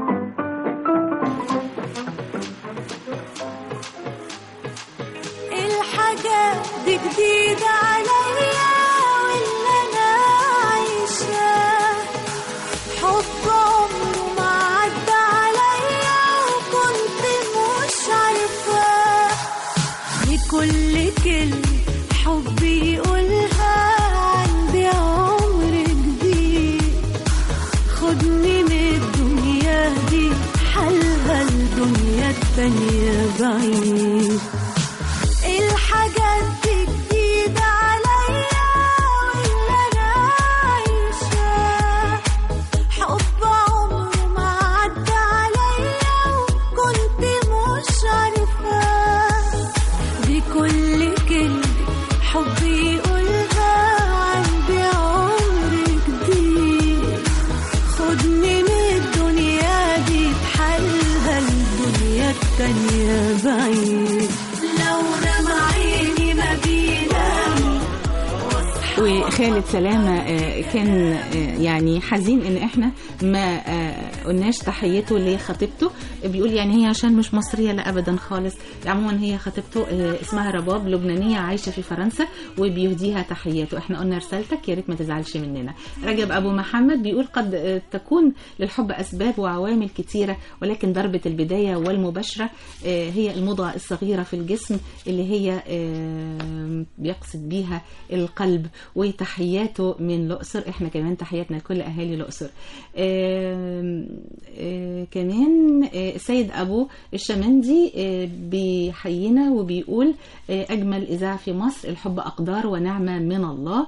الحاجات دي جديدة عليا واللي أنا عايشاه حب عمره ما عدى عليا وكنت مش عارفاه لكل كلمة حب يقولها عندي عمر جديد خدني من الدنيا دي حلها الدنيا التانية بعيد الحاجات دي جديدة عليا واللي أنا عايشاه حب عمره ما عدى عليا وكنت مش عارفاه بكل كلمة حب يقولها عندي عمر جديد خدني من الدنيا دي بحالها الدنيا التانية بعيد لو رمى عيني ما بينام وخالد سلامة آه، كان آه، يعني حزين ان احنا ما آه، قلناش تحيته لخطيبته بيقول يعني هي عشان مش مصرية لا ابدا خالص عموما هي خطيبته آه، اسمها رباب لبنانية عايشة في فرنسا وبيهديها تحياته احنا قلنا رسالتك يا ريت ما تزعلش مننا رجب ابو محمد بيقول قد آه، تكون للحب اسباب وعوامل كتيرة ولكن ضربة البداية والمباشرة آه، هي المضغة الصغيرة في الجسم اللي هي آه، بيقصد بيها القلب وتحياته من الأقصر احنا كمان تحياتنا لكل أهالي الأقصر آم، آه، كمان آه، السيد أبو الشمندي آه، بيحيينا وبيقول آه، أجمل إذاعة في مصر الحب أقدار ونعمة من الله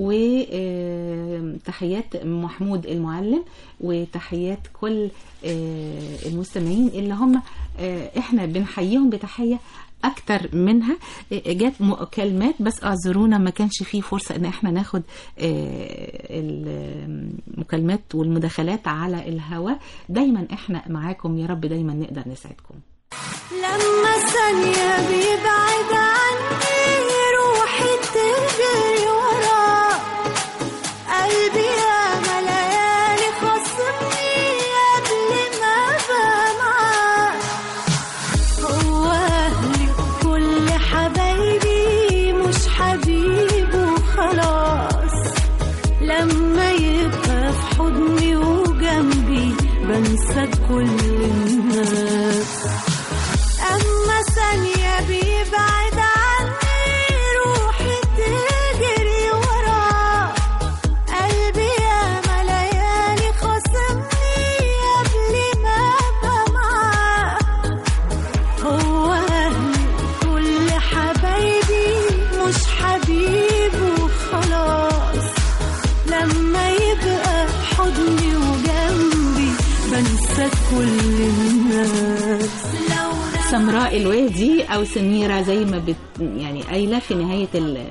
وتحيات محمود المعلم وتحيات كل آه، المستمعين اللي هم آه، احنا بنحييهم بتحية اكتر منها آه، جات مكالمات بس اعذرونا ما كانش فيه فرصه ان احنا ناخد آه، المكالمات والمداخلات على الهوا دايما احنا معاكم يا رب دايما نقدر نسعدكم لما ثانية بيبعد عني روحي تجري وراه قلبي يا ليالي خصمني قبل ما ابقى معاه هو أهلي كل حبايبي مش حبيبه خلاص لما يبقى في حضني وجنبي بنسى كل الناس أما ثانية بيبعد عني روحي تجري وراه قلبي يا ليالي خصمني قبل ما أبقى معاه هو أهلي كل حبايبي مش حبيبه خلاص لما يبقى في حضني وجنبي بنسى كل الناس سمراء الوادي او سميره زي ما بت يعني قايله في نهايه ال-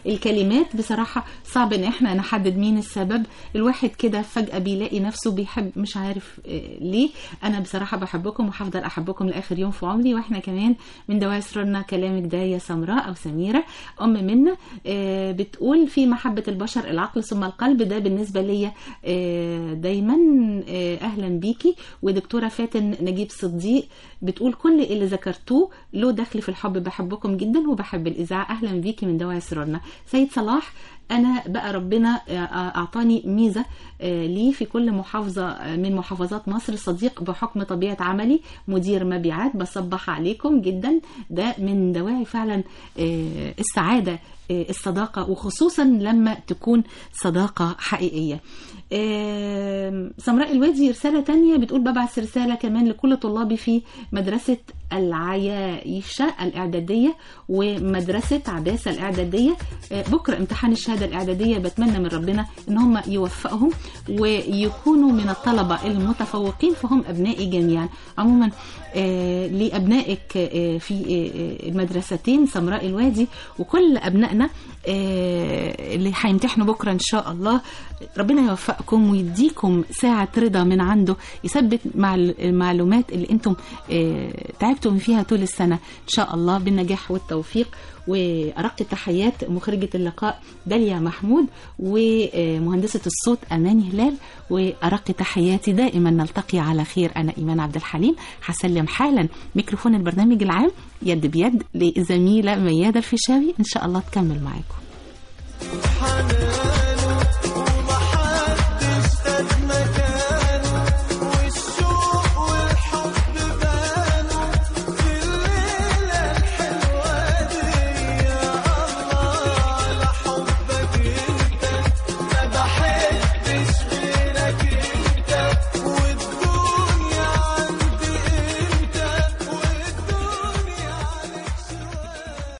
الكلمات بصراحة صعب ان احنا نحدد مين السبب الواحد كده فجأة بيلاقي نفسه بيحب مش عارف آه، ليه انا بصراحة بحبكم وهفضل احبكم لاخر يوم في عمري واحنا كمان من دواعي سرورنا كلامك ده يا سمراء او سميرة ام منا آه، بتقول في محبة البشر العقل ثم القلب ده بالنسبة ليا آه، دايما آه، اهلا بيكي ودكتورة فاتن نجيب صديق بتقول كل اللي ذكرتوه له دخل في الحب بحبكم جدا وبحب الاذاعه اهلا بيكي من دواعي سرورنا سيد صلاح انا بقى ربنا آه، اعطاني ميزه آه، لي في كل محافظه آه، من محافظات مصر صديق بحكم طبيعه عملي مدير مبيعات بصبح عليكم جدا ده من دواعي فعلا آه، السعاده آه، الصداقه وخصوصا لما تكون صداقه حقيقيه آم، سمراء الوادي رسالة تانية بتقول ببعث رسالة كمان لكل طلابي في مدرسة العيايشة الإعدادية ومدرسة عباسة الإعدادية آه، بكرة امتحان الشهادة الإعدادية بتمنى من ربنا إن هم يوفقهم ويكونوا من الطلبة المتفوقين فهم أبنائي جميعا عموما آه، لأبنائك آه، في آه، المدرستين سمراء الوادي وكل أبنائنا آه، اللي هيمتحنوا بكرة إن شاء الله ربنا يوفقكم ويديكم ساعة رضا من عنده يثبت مع المعلومات اللي انتم آه، تعبتم فيها طول السنة إن شاء الله بالنجاح والتوفيق وأرق تحيات مخرجة اللقاء داليا محمود ومهندسة الصوت أماني هلال وأرق تحياتي دائما نلتقي على خير أنا إيمان عبد الحليم هسلم حالا ميكروفون البرنامج العام يد بيد لزميلة ميادة الفيشاوي إن شاء الله تكمل معاكم حنان